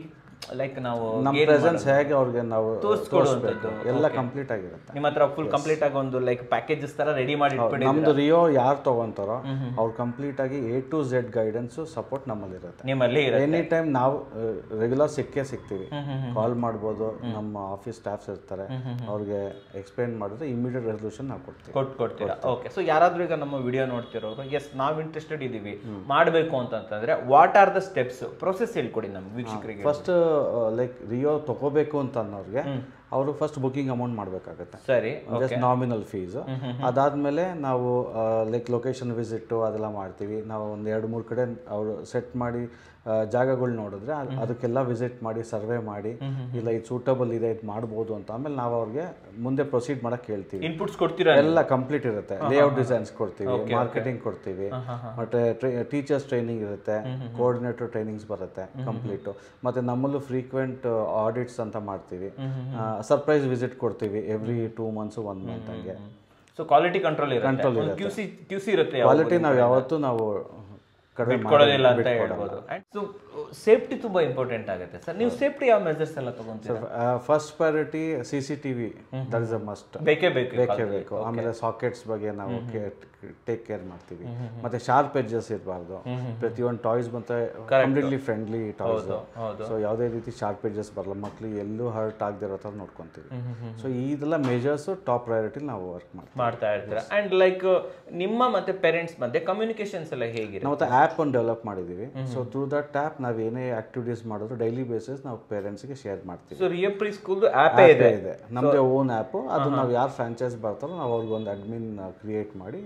A: ಲೈಕ್ ನಾವು
F: ನಮ್ಮ
A: gain
F: ಪ್ರೆಸೆನ್ಸ್
A: ಮಾಡೋದು.
F: ಹೇಗೆ ಅವ್ರಿಗೆ ನಾವು
A: ತೋರ್ಸ್ಕೊಡುವಂಥದ್ದು.
F: ತೋರಿಸ್ಬೇಕು ಎಲ್ಲ
A: Okay.
F: ಕಂಪ್ಲೀಟ್ ಆಗಿರುತ್ತೆ
A: ನಿಮ್ಮ ಹತ್ರ ಫುಲ್ ಕಂಪ್ಲೀಟ್ ಆಗಿ ಒಂದು ಲೈಕ್ ಪ್ಯಾಕೇಜಸ್ ತರ ರೆಡಿ ಮಾಡಿ ಇಟ್ಬಿಡಿ
F: ನಮ್ದು ರಿಯೋ ಯಾರು ತಗೊಂತಾರೋ ಅವ್ರು ಕಂಪ್ಲೀಟ್ ಆಗಿ A to Z guidance support ನಮ್ಮಲ್ಲಿ ಇರುತ್ತೆ
A: ನಿಮ್ಮಲ್ಲಿ ಇರುತ್ತೆ
F: ಎನಿ ಟೈಮ್ ನಾವು ರೆಗ್ಯುಲರ್ ಸಿಕ್ಕೇ ಸಿಗ್ತೀವಿ ಕಾಲ್ ಮಾಡ್ಬೋದು ನಮ್ಮ ಆಫೀಸ್ ಸ್ಟಾಫ್ಸ್ ಇರ್ತಾರೆ ಅವ್ರಿಗೆ ಎಕ್ಸ್ಪ್ಲೈನ್ ಮಾಡಿದ್ರೆ ಇಮಿಡಿಯೇಟ್ ರೆಸೊಲ್ಯೂಷನ್ ನಾವು ಕೊಡ್ತೀವಿ
A: ಕೊಟ್ಟು ಕೊಡ್ತೀರಾ ಓಕೆ ಸೊ ಯಾರಾದ್ರೂ ಈಗ ನಮ್ಮ ವಿಡಿಯೋ ನೋಡ್ತಿರೋರು ಎಸ್ ನಾವು ಇಂಟ್ರೆಸ್ಟೆಡ್ ಇದ್ದೀವಿ ಮಾಡಬೇಕು ಅಂತಂತಂದ್ರೆ what are the steps process ಹೇಳ್ಕೊಡಿ ನಮ್ಮ ವೀಕ್ಷಕರಿಗೆ
F: ಫಸ್ಟ್ ಲೈಕ್ ರಿಯೋ ತಗೋಬೇಕು ಅಂತ ಅನ್ನೋರಿಗೆ ಅವರು ಫಸ್ಟ್ ಬುಕಿಂಗ್ ಅಮೌಂಟ್ ಮಾಡಬೇಕಾಗುತ್ತೆ
A: ಸರಿ
F: ಜಸ್ಟ್ ನಾಮಿನಲ್ ಫೀಸ್ ಅದಾದಮೇಲೆ ನಾವು ಲೈಕ್ ಲೊಕೇಶನ್ ವಿಸಿಟ್ಟು ಅದೆಲ್ಲ ಮಾಡ್ತೀವಿ ನಾವು ಒಂದು ಎರಡು ಮೂರು ಕಡೆ ಅವರು ಸೆಟ್ ಮಾಡಿ ಜಾಗಗಳು ನೋಡಿದ್ರೆ ಅದ್- ಅದಕ್ಕೆಲ್ಲ ವಿಸಿಟ್ ಮಾಡಿ ಸರ್ವೆ ಮಾಡಿ ಇಲ್ಲ ಇದು ಸೂಟಬಲ್ ಇದೆ ಇದು ಮಾಡ್ಬೋದು ಅಂತ ಆಮೇಲೆ ನಾವು ಅವ್ರಿಗೆ ಮುಂದೆ ಪ್ರೊಸೀಡ್ ಮಾಡಕ್ಕೆ ಹೇಳ್ತೀವಿ
A: ಇನ್ಪುಟ್ಸ್ ಕೊಡ್ತೀರಾ
F: ಎಲ್ಲ ಕಂಪ್ಲೀಟ್ ಇರುತ್ತೆ ಲೇಔಟ್ ಡಿಸೈನ್ಸ್ ಕೊಡ್ತೀವಿ ಮಾರ್ಕೆಟಿಂಗ್ ಕೊಡ್ತೀವಿ ಮತ್ತೆ ಟೀಚರ್ಸ್ ಟ್ರೈನಿಂಗ್ ಇರುತ್ತೆ ಕೋಆರ್ಡಿನೇಟರ್ ಟ್ರೈನಿಂಗ್ಸ್ ಬರುತ್ತೆ ಕಂಪ್ಲೀಟ್ ಮತ್ತೆ ನಮ್ಮಲ್ಲೂ ಫ್ರೀಕ್ವೆಂಟ್ ಆಡಿಟ್ಸ್ ಅಂತ ಮಾಡ್ತೀವಿ ಸರ್ಪ್ರೈಸ್ ವಿಸಿಟ್ ಕೊಡ್ತೀವಿ every two months one month ಹಂಗೆ
A: ಸೊ ಕ್ವಾಲಿಟಿ ಕಂಟ್ರೋಲ್ ಇರುತ್ತೆ ಕ್ಯೂ ಸಿ ಕ್ಯೂ ಸಿ ಇರುತ್ತೆ ಯಾವಾಗ್ಲೂ
F: ಕ್ವಾಲಿಟಿ ನಾವು ಯಾವತ್ತೂ ನಾವು ಕಡಿಮೆ
A: ಬಿಟ್ಕೊಡೋದಿಲ್ಲ ಅಂತ ಹೇಳ್ಬೋದು ಸೊ ಸೇಫ್ಟಿ ತುಂಬಾ ಇಂಪಾರ್ಟೆಂಟ್ ಆಗುತ್ತೆ ಸರ್ ನೀವು ಸೇಫ್ಟಿ ಯಾವ ಮೆಜರ್ಸ್ ಎಲ್ಲ ತಗೊಂತೀರಾ
F: first priority C C T V that is a must
A: ಬೇಕೇ ಬೇಕು
F: ಬೇಕೇ ಬೇಕು ಆಮೇಲೆ ಸಾಕೆಟ್ಸ್ ಬಗ್ಗೆ ನಾವು ಟೇಕ್ ಕೇರ್ ಮಾಡ್ತೀವಿ ಮತ್ತೆ ಶಾರ್ಪ್ ಎಡ್ಜಸ್ ಇರಬಾರ್ದು ಪ್ರತಿಯೊಂದು ಟಾಯ್ಸ್ ಮತ್ತೆ ಕಂಪ್ಲೀಟ್ಲಿ ಫ್ರೆಂಡ್ಲಿ ಟಾಯ್ಸ್ ಸೊ ಯಾವುದೇ ರೀತಿ ಶಾರ್ಪ್ ಎಡ್ಜಸ್ ಬರಲ್ಲ ಮಕ್ಳಿಗೆ ಎಲ್ಲೂ ಹರ್ಟ್ ಆಗದಿರೋ ಥರ ನೋಡ್ಕೊಂತೀವಿ ಸೊ ಇದೆಲ್ಲ ಮೇಜರ್ಸ್ ಟಾಪ್ ಪ್ರಯಾರಿಟಿ ನಾವು ವರ್ಕ್ ಮಾಡ್ತೀವಿ
A: ಮಾಡ್ತಾ ಇರ್ತೀರಾ ಅಂಡ್ ಲೈಕ್ ನಿಮ್ಮ ಮತ್ತೆ ಪೇರೆಂಟ್ಸ್ ಮಧ್ಯೆ ಕಮ್ಯುನಿಕೇಶನ್ಸ್ ಎಲ್ಲ ಹೇಗಿರುತ್ತೆ
F: ನಾವು ಆ್ಯಪ್ ಒಂದು ಡೆವಲಪ್ ಮಾಡಿದ್ದೀವಿ ಸೊ ಥ್ರೂ ದಟ್ ಆ್ಯಪ್ ನಾವು ಏನೇ ಆಕ್ಟಿವಿಟೀಸ್ ಮಾಡಿದ್ರು ಡೈಲಿ ಬೇಸಿಸ್ ನಾವು ಪೇರೆಂಟ್ಸ್ಗೆ ಶೇರ್ ಮಾಡ್ತೀವಿ
A: ಸೊ ರಿಯಲ್ ಪ್ರೀ ಸ್ಕೂಲ್ ಆಪೇ ಇದೆ
F: ಇದೆ ನಮ್ಮದೇ ಓನ್ ಆ್ಯಪು ಅದು ನಾವು ಯಾರು ಫ್ರಾಂಚೈಸ್ ಬರ್ತಾರೋ ನಾವು ಅವ್ರಿಗೆ ಒಂದು ಅಡ್ಮಿನ್ ಕ್ರಿಯೇಟ್ ಮಾಡಿ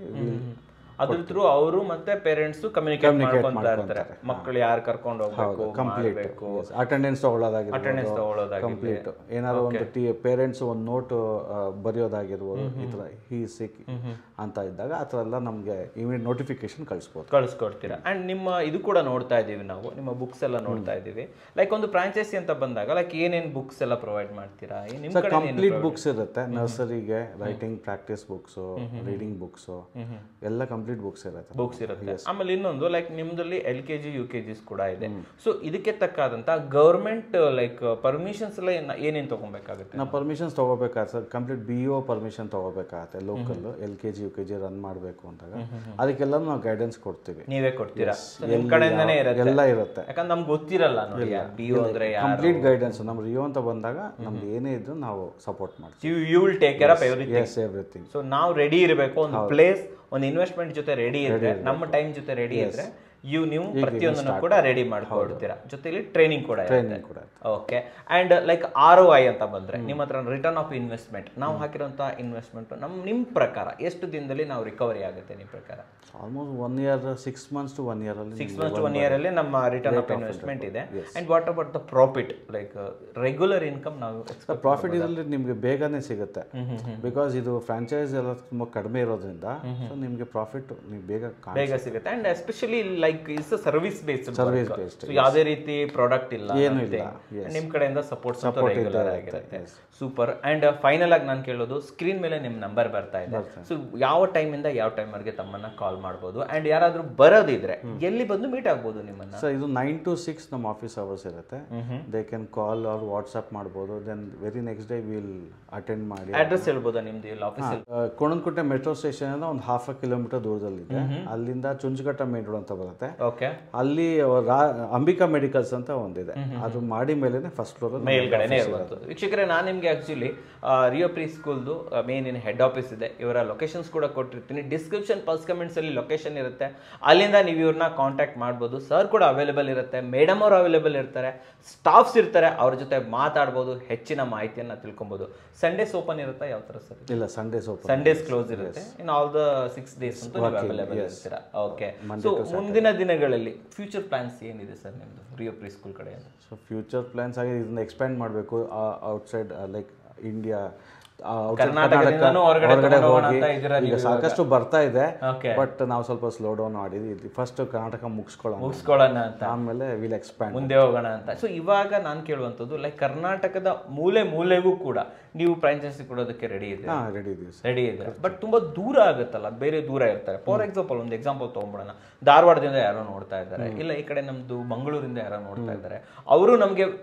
A: ಅದ್ರ ಥ್ರೂ ಅವರು ಮತ್ತೆ ಪೇರೆಂಟ್ಸ್ ಕಮ್ಯುನಿಕೇಟ್ ಮಾಡ್ಕೊಂತಾ ಇರ್ತಾರೆ ಮಕ್ಕಳು ಯಾರು ಕರ್ಕೊಂಡು ಹೋಗ್ಬೇಕು
F: ಕಂಪ್ಲೀಟ್
A: ಮಾಡ್ಬೇಕು
F: ಅಟೆಂಡೆನ್ಸ್ ತಗೊಳ್ಳೋದಾಗಿರ್ಬೋದು
A: ಅಟೆಂಡೆನ್ಸ್ ತಗೊಳ್ಳೋದಾಗಿ
F: ಕಂಪ್ಲೀಟ್ ಏನಾದ್ರು ಒಂದು ಟಿ ಪೇರೆಂಟ್ಸ್ ಒಂದು ನೋಟ್ ಬರೆಯೋದಾಗಿರ್ಬೋದು ಈ ಥರ ಹೀ ಸಿಕ್ ಅಂತ ಇದ್ದಾಗ ಆ ಥರ ಎಲ್ಲ ನಮಗೆ ಇಮಿಡಿಯೇಟ್ ನೋಟಿಫಿಕೇಶನ್ ಕಳಿಸ್ಬೋದು
A: ಕಳಿಸ್ಕೊಡ್ತೀರಾ ಅಂಡ್ ನಿಮ್ಮ ಇದು ಕೂಡ ನೋಡ್ತಾ ಇದೀವಿ ನಾವು ನಿಮ್ಮ ಬುಕ್ಸ್ ಎಲ್ಲ ನೋಡ್ತಾ ಇದೀವಿ ಲೈಕ್ ಒಂದು ಫ್ರಾಂಚೈಸಿ ಅಂತ ಬಂದಾಗ ಲೈಕ್ ಏನೇನ್ ಬುಕ್ಸ್ ಎಲ್ಲ ಪ್ರೊವೈಡ್ ಮಾಡ್ತೀರಾ ಏನ್ ನಿಮ್ ಕಡೆ
F: ಕಂಪ್ಲೀಟ್ ಬುಕ್ಸ್ ಇರುತ್ತೆ ನರ್ಸರಿಗೆ writing practice books reading books ಎಲ್ಲ ಕಂಪ್ಲೀಟ್ ಬುಕ್ಸ್ ಇರುತ್ತೆ
A: ಬುಕ್ಸ್ ಇರುತ್ತೆ ಆಮೇಲೆ ಇನ್ನೊಂದು ಲೈಕ್ ನಿಮ್ದಲ್ಲಿ L K G U K Gs ಕೂಡ ಇದೆ ಸೊ ಇದಕ್ಕೆ ತಕ್ಕಾದಂತ ಗೌರ್ಮೆಂಟ್ ಲೈಕ್ ಪರ್ಮಿಷನ್ಸ್ ಎಲ್ಲ ಏನ್- ಏನೇನ್ ತಗೊಬೇಕಾಗುತ್ತೆ
F: ನಾವು ಪರ್ಮಿಷನ್ಸ್ ತೊಗೋಬೇಕಾಗುತ್ತೆ sir complete B O permission ತೊಗೋಬೇಕಾಗತ್ತೆ local L K G U K G run ಮಾಡಬೇಕು ಅಂದಾಗ ಅದಕ್ಕೆಲ್ಲ ನಾವು ಗೈಡೆನ್ಸ್ ಕೊಡ್ತೀವಿ
A: ನೀವೇ ಕೊಡ್ತೀರಾ So, ನಿಮ್ ಕಡೆಯಿಂದನೇ ಇರುತ್ತೆ
F: ಎಲ್ಲ ಇರುತ್ತೆ
A: ಯಾಕಂದ್ರೆ ನಮ್ಗೆ ಗೊತ್ತಿರಲ್ಲ ನೋಡಿ ಬಿ ಯು ಅಂದ್ರೆ ಯಾರು
F: ಕಂಪ್ಲೀಟ್ ಗೈಡೆನ್ಸ್ ನಮ್ಮ ರಿಯೋ ಅಂತ ಬಂದಾಗ ನಮ್ದು ಏನೇ ಇದ್ರು ನಾವು ಸಪೋರ್ಟ್ ಮಾಡ್ತೀವಿ
A: you you will take care of everything
F: yes everything
A: so ನಾವು ರೆಡಿ ಇರಬೇಕು ಒಂದು ಪ್ಲೇಸ್ ಒಂದು ಇನ್ವೆಸ್ಟ್ಮೆಂಟ್ ಜೊತೆ ರೆಡಿ ಇದ್ರೆ ನಮ್ಮ ಟೈಮ್ ಜೊತೆ ರೆಡಿ ಇದ್ರೆ ಇವು ನೀವು ಪ್ರತಿಯೊಂದನ್ನು ಕೂಡ ರೆಡಿ ಮಾಡ್ಕೊಡ್ತೀರಾ ಜೊತೆಲಿ ಟ್ರೈನಿಂಗ್ ಕೂಡ
F: ಟ್ರೈನಿಂಗ್ ಕೂಡ
A: okay and like R O I ಅಂತ ಬಂದ್ರೆ ನಿಮ್ಮ ಹತ್ರ ರಿಟರ್ನ್ ಆಫ್ ಇನ್ವೆಸ್ಟ್ಮೆಂಟ್ ನಾವು ಹಾಕಿರೋಂಥ ಇನ್ವೆಸ್ಟ್ಮೆಂಟ್ ನಮ್ ನಿಮ್ ಪ್ರಕಾರ ಎಷ್ಟು ದಿನದಲ್ಲಿ ನಾವು ರಿಕವರಿ ಆಗುತ್ತೆ ನಿಮ್ಮ ಪ್ರಕಾರ
F: almost one year six months to one year ಅಲ್ಲಿ
A: six months to one year ಅಲ್ಲಿ ನಮ್ಮ ರಿಟರ್ನ್ ಆಫ್ ಇನ್ವೆಸ್ಟ್ಮೆಂಟ್ ಇದೆ and what about the profit like regular income ನಾವು expect
F: ಪ್ರಾಫಿಟ್ ಇದರಲ್ಲಿ ನಿಮಗೆ ಬೇಗನೆ ಸಿಗುತ್ತೆ ಬಿಕಾಸ್ ಇದು ಫ್ರಾಂಚೈಸ್ ಎಲ್ಲ ತುಂಬ ಕಡಿಮೆ ಇರೋದ್ರಿಂದ ಸೊ ನಿಮಗೆ ಪ್ರಾಫಿಟ್ ನೀವು ಬೇಗ ಕಾಣ
A: ಬೇಗ ಸಿಗುತ್ತೆ and especially like is service based
F: Service based,
A: ಯಾವುದೇ ರೀತಿ ಪ್ರಾಡಕ್ಟ್ ಇಲ್ಲ
F: ಏನೂ ಇಲ್ಲ,
A: nothing. And ನಿಮ್ ಕಡೆಯಿಂದ ಸಪೋರ್ಟ್ ರೆಗ್ಯುಲರ್ ಆಗಿರುತ್ತೆ ಸೂಪರ್ ಅಂಡ್ ಫೈನಲ್ ಆಗಿ ನಾನು ಕೇಳೋದು ಸ್ಕ್ರೀನ್ ಮೇಲೆ ನಿಮ್ ನಂಬರ್ ಬರ್ತಾ ಇದೆ ಸೊ ಯಾವ ಟೈಮ್ ಇಂದ ಯಾವ ಟೈಮ್ ವರೆಗೆ ತಮ್ಮನ್ನ ಕಾಲ್ ಮಾಡ್ಬೋದು ಅಂಡ್ ಯಾರಾದ್ರೂ ಬರೋದಿದ್ರೆ ಎಲ್ಲಿ ಬಂದು ಮೀಟ್ ಆಗ್ಬೋದು ನಿಮ್ಮನ್ನ
F: ಸೊ ಇದು ನೈನ್ ಟು ಸಿಕ್ಸ್ ನಮ್ಮ ಆಫೀಸ್ ಅವರ್ಸ್ ಇರುತ್ತೆ they can call or WhatsApp ಮಾಡ್ಬೋದು then very next day will attend ಮಾಡಿ
A: ಅಡ್ರೆಸ್ ಹೇಳ್ಬೋದಾ ನಿಮ್ದು ಇಲ್ಲಿ ಆಫೀಸ್
F: ಆ, ಕೋಣನಕುಂಟೆ ಮೆಟ್ರೋ ಸ್ಟೇಷನ್ ಇಂದ ಒಂದು ಹಾಫ್ ಅ ಕಿಲೋಮೀಟರ್ ದೂರದಲ್ಲಿದೆ ಅಲ್ಲಿಂದ ಚುಂಚುಕಟ್ಟ ಮೇನ್ ರೋಡ್ ಅಂತ ಬರುತ್ತೆ
A: ಓಕೆ
F: ಅಲ್ಲಿ ರಾ- ಅಂಬಿಕಾ ಮೆಡಿಕಲ್ಸ್ ಅಂತ ಒಂದಿದೆ ಅದು ಮಾಡಿ ಮೇಲೆನೆ ಫಸ್ಟ್ ಫ್ಲೋರ್
A: ಮೇಲ್ಗಡೆನೆ ಇರುವಂಥದ್ದು ವೀಕ್ಷಕರೇ ನಾನು ನಿಮಗೆ ಆ್ಯಕ್ಚುಲಿ ರಿಯೋ ಪ್ರೀ ಸ್ಕೂಲ್ದು ಮೇನ್ ಏನು ಹೆಡ್ ಆಫೀಸ್ ಇದೆ ಇವರ ಲೊಕೇಶನ್ಸ್ ಕೂಡ ಕೊಟ್ಟಿರ್ತೀನಿ ಡಿಸ್ಕ್ರಿಪ್ಷನ್ ಪಲ್ಸ್ ಕಮೆಂಟ್ಸಲ್ಲಿ ಲೊಕೇಶನ್ ಇರುತ್ತೆ ಅಲ್ಲಿಂದ ನೀವು ಇವ್ರನ್ನ ಕಾಂಟ್ಯಾಕ್ಟ್ ಮಾಡ್ಬೋದು ಸರ್ ಕೂಡ ಅವೈಲೇಬಲ್ ಇರುತ್ತೆ ಮೇಡಮ್ ಅವರು ಅವೈಲೇಬಲ್ ಇರ್ತಾರೆ ಸ್ಟಾಫ್ಸ್ ಇರ್ತಾರೆ ಅವ್ರ ಜೊತೆ ಮಾತಾಡ್ಬೋದು ಹೆಚ್ಚಿನ ಮಾಹಿತಿಯನ್ನು ತಿಳ್ಕೊಬೋದು ಸಂಡೇಸ್ ಓಪನ್ ಇರುತ್ತಾ ಯಾವ ಥರ ಸರ್
F: ಇಲ್ಲ ಸಂಡೇಸ್ ಓಪನ್
A: ಸಂಡೇಸ್ ಕ್ಲೋಸ್ ಇರುತ್ತೆ in all the six days ಅಂತೂ ನೀವು ಅವೈಲೇಬಲ್ ಇರ್ತೀರಾ ಓಕೆ ಸೊ ಮುಂದಿನ ದಿನಗಳಲ್ಲಿ ಫ್ಯೂಚರ್ ಪ್ಲಾನ್ಸ್ ಏನಿದೆ ಸರ್ ನಿಮ್ಮದು ರಿಯೋ ಪ್ರೀ ಸ್ಕೂಲ್ ಕಡೆಯಿಂದ
F: ಸೊ ಫ್ಯೂಚರ್ ಪ್ಲಾನ್ಸ್ ಆಗಿ ಇದನ್ನ ಎಕ್ಸ್ಪ್ಯಾಂಡ್ ಮಾಡಬೇಕು ಔಟ್ಸೈಡ್ ಲೈಕ್ ಇಂಡಿಯಾ
A: ಕರ್ನಾಟಕದಿಂದನೂ ಹೊರಗಡೆ ತಗೊಂಡು ಹೋಗೋಣ ಅಂತ ಇದ್ದೀರಾ
F: ಈಗ ಸಾಕಷ್ಟು ಬರ್ತಾ ಇದೆ
A: Okay.
F: ಬಟ್ ನಾವು ಸ್ವಲ್ಪ ಸ್ಲೋ ಡೌನ್ ಮಾಡಿದ್ವಿ ಫಸ್ಟ್ ಕರ್ನಾಟಕ ಮುಗಿಸ್ಕೊಳ್ಳೋಣ
A: ಮುಗಿಸ್ಕೊಳ್ಳೋಣ ಅಂತ
F: ಆಮೇಲೆ ವಿಲ್ ಎಕ್ಸ್ಪ್ಯಾಂಡ್
A: ಮುಂದೆ ಹೋಗೋಣ ಅಂತ ಸೊ ಇವಾಗ ನಾನು ಕೇಳುವಂಥದ್ದು ಲೈಕ್ ಕರ್ನಾಟಕದ ಮೂಲೆ ಮೂಲೆಗೂ ಕೂಡ ನೀವು ಫ್ರಾಂಚೈಸಿ ಕೊಡೋದಕ್ಕೆ ರೆಡಿ ಇದೆ
F: ಹಾಂ ರೆಡಿ ಇದೀವಿ ಸರ್
A: ರೆಡಿ ಇದೆ ಬಟ್ ತುಂಬಾ ದೂರ ಆಗುತ್ತಲ್ಲ ಬೇರೆ ದೂರ ಇರ್ತಾರೆ ಫಾರ್ ಎಕ್ಸಾಂಪಲ್ ಒಂದು ಎಕ್ಸಾಂಪಲ್ ತೊಗೊಂಬಿಡೋಣ ಧಾರವಾಡದಿಂದ ಯಾರೋ ನೋಡ್ತಾ ಇದ್ದಾರೆ ಇಲ್ಲ ಈ ಕಡೆ ನಮ್ದು ಮಂಗಳೂರಿಂದ ಯಾರೋ ನೋಡ್ತಾ ಇದ್ದಾರೆ ಅವರು ನಮಗೆ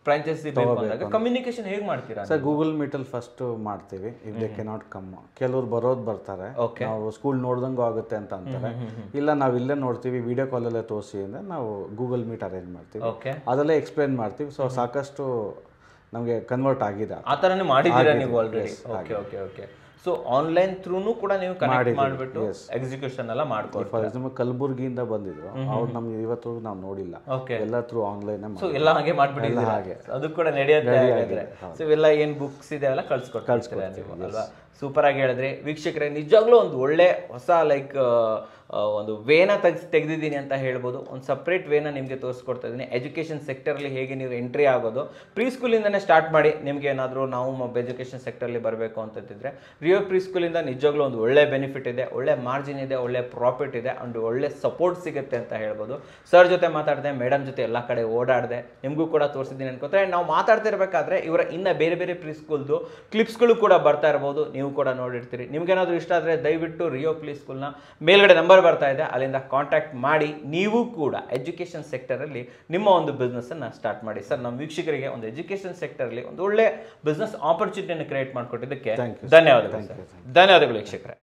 A: ಫ್ರಾಂಚೈಸಿ ಬೇಕು ಅಂದಾಗ ಕಮ್ಯುನಿಕೇಶನ್ ಹೇಗೆ ಮಾಡ್ತೀರಾ
F: ಸರ್ ಗೂಗಲ್ ಮೀಟಲ್ಲಿ ಫಸ್ಟ್ ಮಾಡ್ತೀವಿ ಇಫ್ ದೇ ಕೆನಾಟ್ ಕಮ್ ಕೆಲವ್ರು ಬರೋದು ಬರ್ತಾರೆ ನಾವು ಸ್ಕೂಲ್ ನೋಡ್ದಂಗೂ ಆಗುತ್ತೆ ಅಂತ ಅಂತಾರೆ ಇಲ್ಲ ನಾವು ಇಲ್ಲೇ ನೋಡ್ತೀವಿ ವಿಡಿಯೋ ಕಾಲಲ್ಲೇ ತೋರಿಸಿ ಅಂದರೆ ನಾವು ಗೂಗಲ್ ಮೀಟ್ ಅರೇಂಜ್ ಮಾಡ್ತೀವಿ
A: ಓಕೆ
F: ಅದರಲ್ಲೇ ಎಕ್ಸ್ಪ್ಲೇನ್ ಮಾಡ್ತೀವಿ ಸೊ ಸಾಕಷ್ಟು ನಮಗೆ ಕನ್ವರ್ಟ್ ಆಗಿದೆ
A: ಆ ಥರನೇ ಮಾಡಿದ್ದೀರಾ ನೀವು already okay okay okay so online ಥ್ರೂನು ಕೂಡ ನೀವು ಕನೆಕ್ಟ್ ಮಾಡಿಬಿಟ್ಟು ಎಕ್ಸಿಕ್ಯೂಷನ್ ಎಲ್ಲ ಮಾಡ್ಕೊಳ್ತೀವಿ
F: ಫಾರ್ ಎಕ್ಸಾಂಪಲ್ ಕಲಬುರ್ಗಿಯಿಂದ ಬಂದಿದ್ರು ಅವ್ರು ನಮ್ಗೆ ಇವತ್ತು ನಾವು ನೋಡಿಲ್ಲ
A: ಓಕೆ
F: ಎಲ್ಲ ಥ್ರೂ ಆನ್ಲೈನ್
A: ಸೊ ಎಲ್ಲ ಹಾಗೆ ಮಾಡ್ಬಿಟ್ಟಿದ್ದೀರಾ ಅದು ಕೂಡ ನಡೆಯುತ್ತೆ ಹಾಗಾದ್ರೆ ಸೊ ಇವೆಲ್ಲ ಏನ್ ಬುಕ್ಸ್ ಇದೆ ಅವೆಲ್ಲ ಕಳ್ಸ್ಕೊಡ್ತೀರಾ ನೀವು ಅಲ್ವಾ ಸೂಪರ್ ಆಗಿ ಹೇಳಿದ್ರಿ ವೀಕ್ಷಕರೇ ನಿಜವಾಗ್ಲೂ ಒಂದು ಒಳ್ಳೆ ಹೊಸ ಲೈಕ್ ಒಂದು ವೇನ ತೆಗ್ಸ್ ತೆಗೆದಿದ್ದೀನಿ ಅಂತ ಹೇಳ್ಬೋದು ಒಂದು ಸಪ್ರೇಟ್ ವೇನ ನಿಮಗೆ ತೋರಿಸ್ಕೊಡ್ತಾ ಇದ್ದೀನಿ ಎಜುಕೇಷನ್ ಸೆಕ್ಟರಲ್ಲಿ ಹೇಗೆ ನೀವು ಎಂಟ್ರಿ ಆಗೋದು ಪ್ರೀ ಸ್ಕೂಲಿಂದನೇ ಸ್ಟಾರ್ಟ್ ಮಾಡಿ ನಿಮಗೆ ಏನಾದರೂ ನಾವು ಎಜುಕೇಷನ್ ಸೆಕ್ಟರಲ್ಲಿ ಬರಬೇಕು ಅಂತಂತಿದ್ರೆ ರಿಯೋ ಪ್ರೀ ಸ್ಕೂಲಿಂದ ನಿಜವಾಗ್ಲೂ ಒಂದು ಒಳ್ಳೆ ಬೆನಿಫಿಟ್ ಇದೆ ಒಳ್ಳೆ ಮಾರ್ಜಿನ್ ಇದೆ ಒಳ್ಳೆ ಪ್ರಾಫಿಟ್ ಇದೆ ಅಂಡ್ ಒಳ್ಳೆ ಸಪೋರ್ಟ್ ಸಿಗುತ್ತೆ ಅಂತ ಹೇಳ್ಬೋದು ಸರ್ ಜೊತೆ ಮಾತಾಡಿದೆ ಮೇಡಮ್ ಜೊತೆ ಎಲ್ಲ ಕಡೆ ಓಡಾಡಿದೆ ನಿಮಗೂ ಕೂಡ ತೋರಿಸಿದ್ದೀನಿ ಅನ್ಕೋತಾರೆ ನಾವು ಮಾತಾಡ್ತಿರ್ಬೇಕಾದ್ರೆ ಇವರ ಇನ್ನ ಬೇರೆ ಬೇರೆ ಪ್ರೀ ಸ್ಕೂಲ್ದು ಕ್ಲಿಪ್ಸ್ಗಳು ಕೂಡ ಬರ್ತಾ ಇರ್ಬೋದು ನೀವು ಕೂಡ ನೋಡಿರ್ತೀರಿ ನಿಮ್ಗೇನಾದ್ರೂ ಇಷ್ಟ ಆದರೆ ದಯವಿಟ್ಟು ರಿಯೋ ಪ್ಲೀ ಸ್ಕೂಲ್ನ ಮೇಲ್ಗಡೆ ನಂಬರ್ ಬರ್ತಾ ಇದೆ ಅಲ್ಲಿಂದ ಕಾಂಟ್ಯಾಕ್ಟ್ ಮಾಡಿ ನೀವು ಕೂಡ ಎಜುಕೇಷನ್ ಸೆಕ್ಟರಲ್ಲಿ ನಿಮ್ಮ ಒಂದು ಬಿಸ್ನೆಸ್ಸನ್ನು ಸ್ಟಾರ್ಟ್ ಮಾಡಿ ಸರ್ ನಮ್ಮ ವೀಕ್ಷಕರಿಗೆ ಒಂದು ಎಜುಕೇಷನ್ ಸೆಕ್ಟರಲ್ಲಿ ಒಂದು ಒಳ್ಳೆ ಬಿಸ್ನೆಸ್ ಆಪರ್ಚುನಿಟಿಯನ್ನು ಕ್ರಿಯೇಟ್ ಮಾಡಿಕೊಟ್ಟಿದ್ದಕ್ಕೆ ಧನ್ಯವಾದಗಳು ಸರ್ ಧನ್ಯವಾದಗಳು ವೀಕ್ಷಕರೇ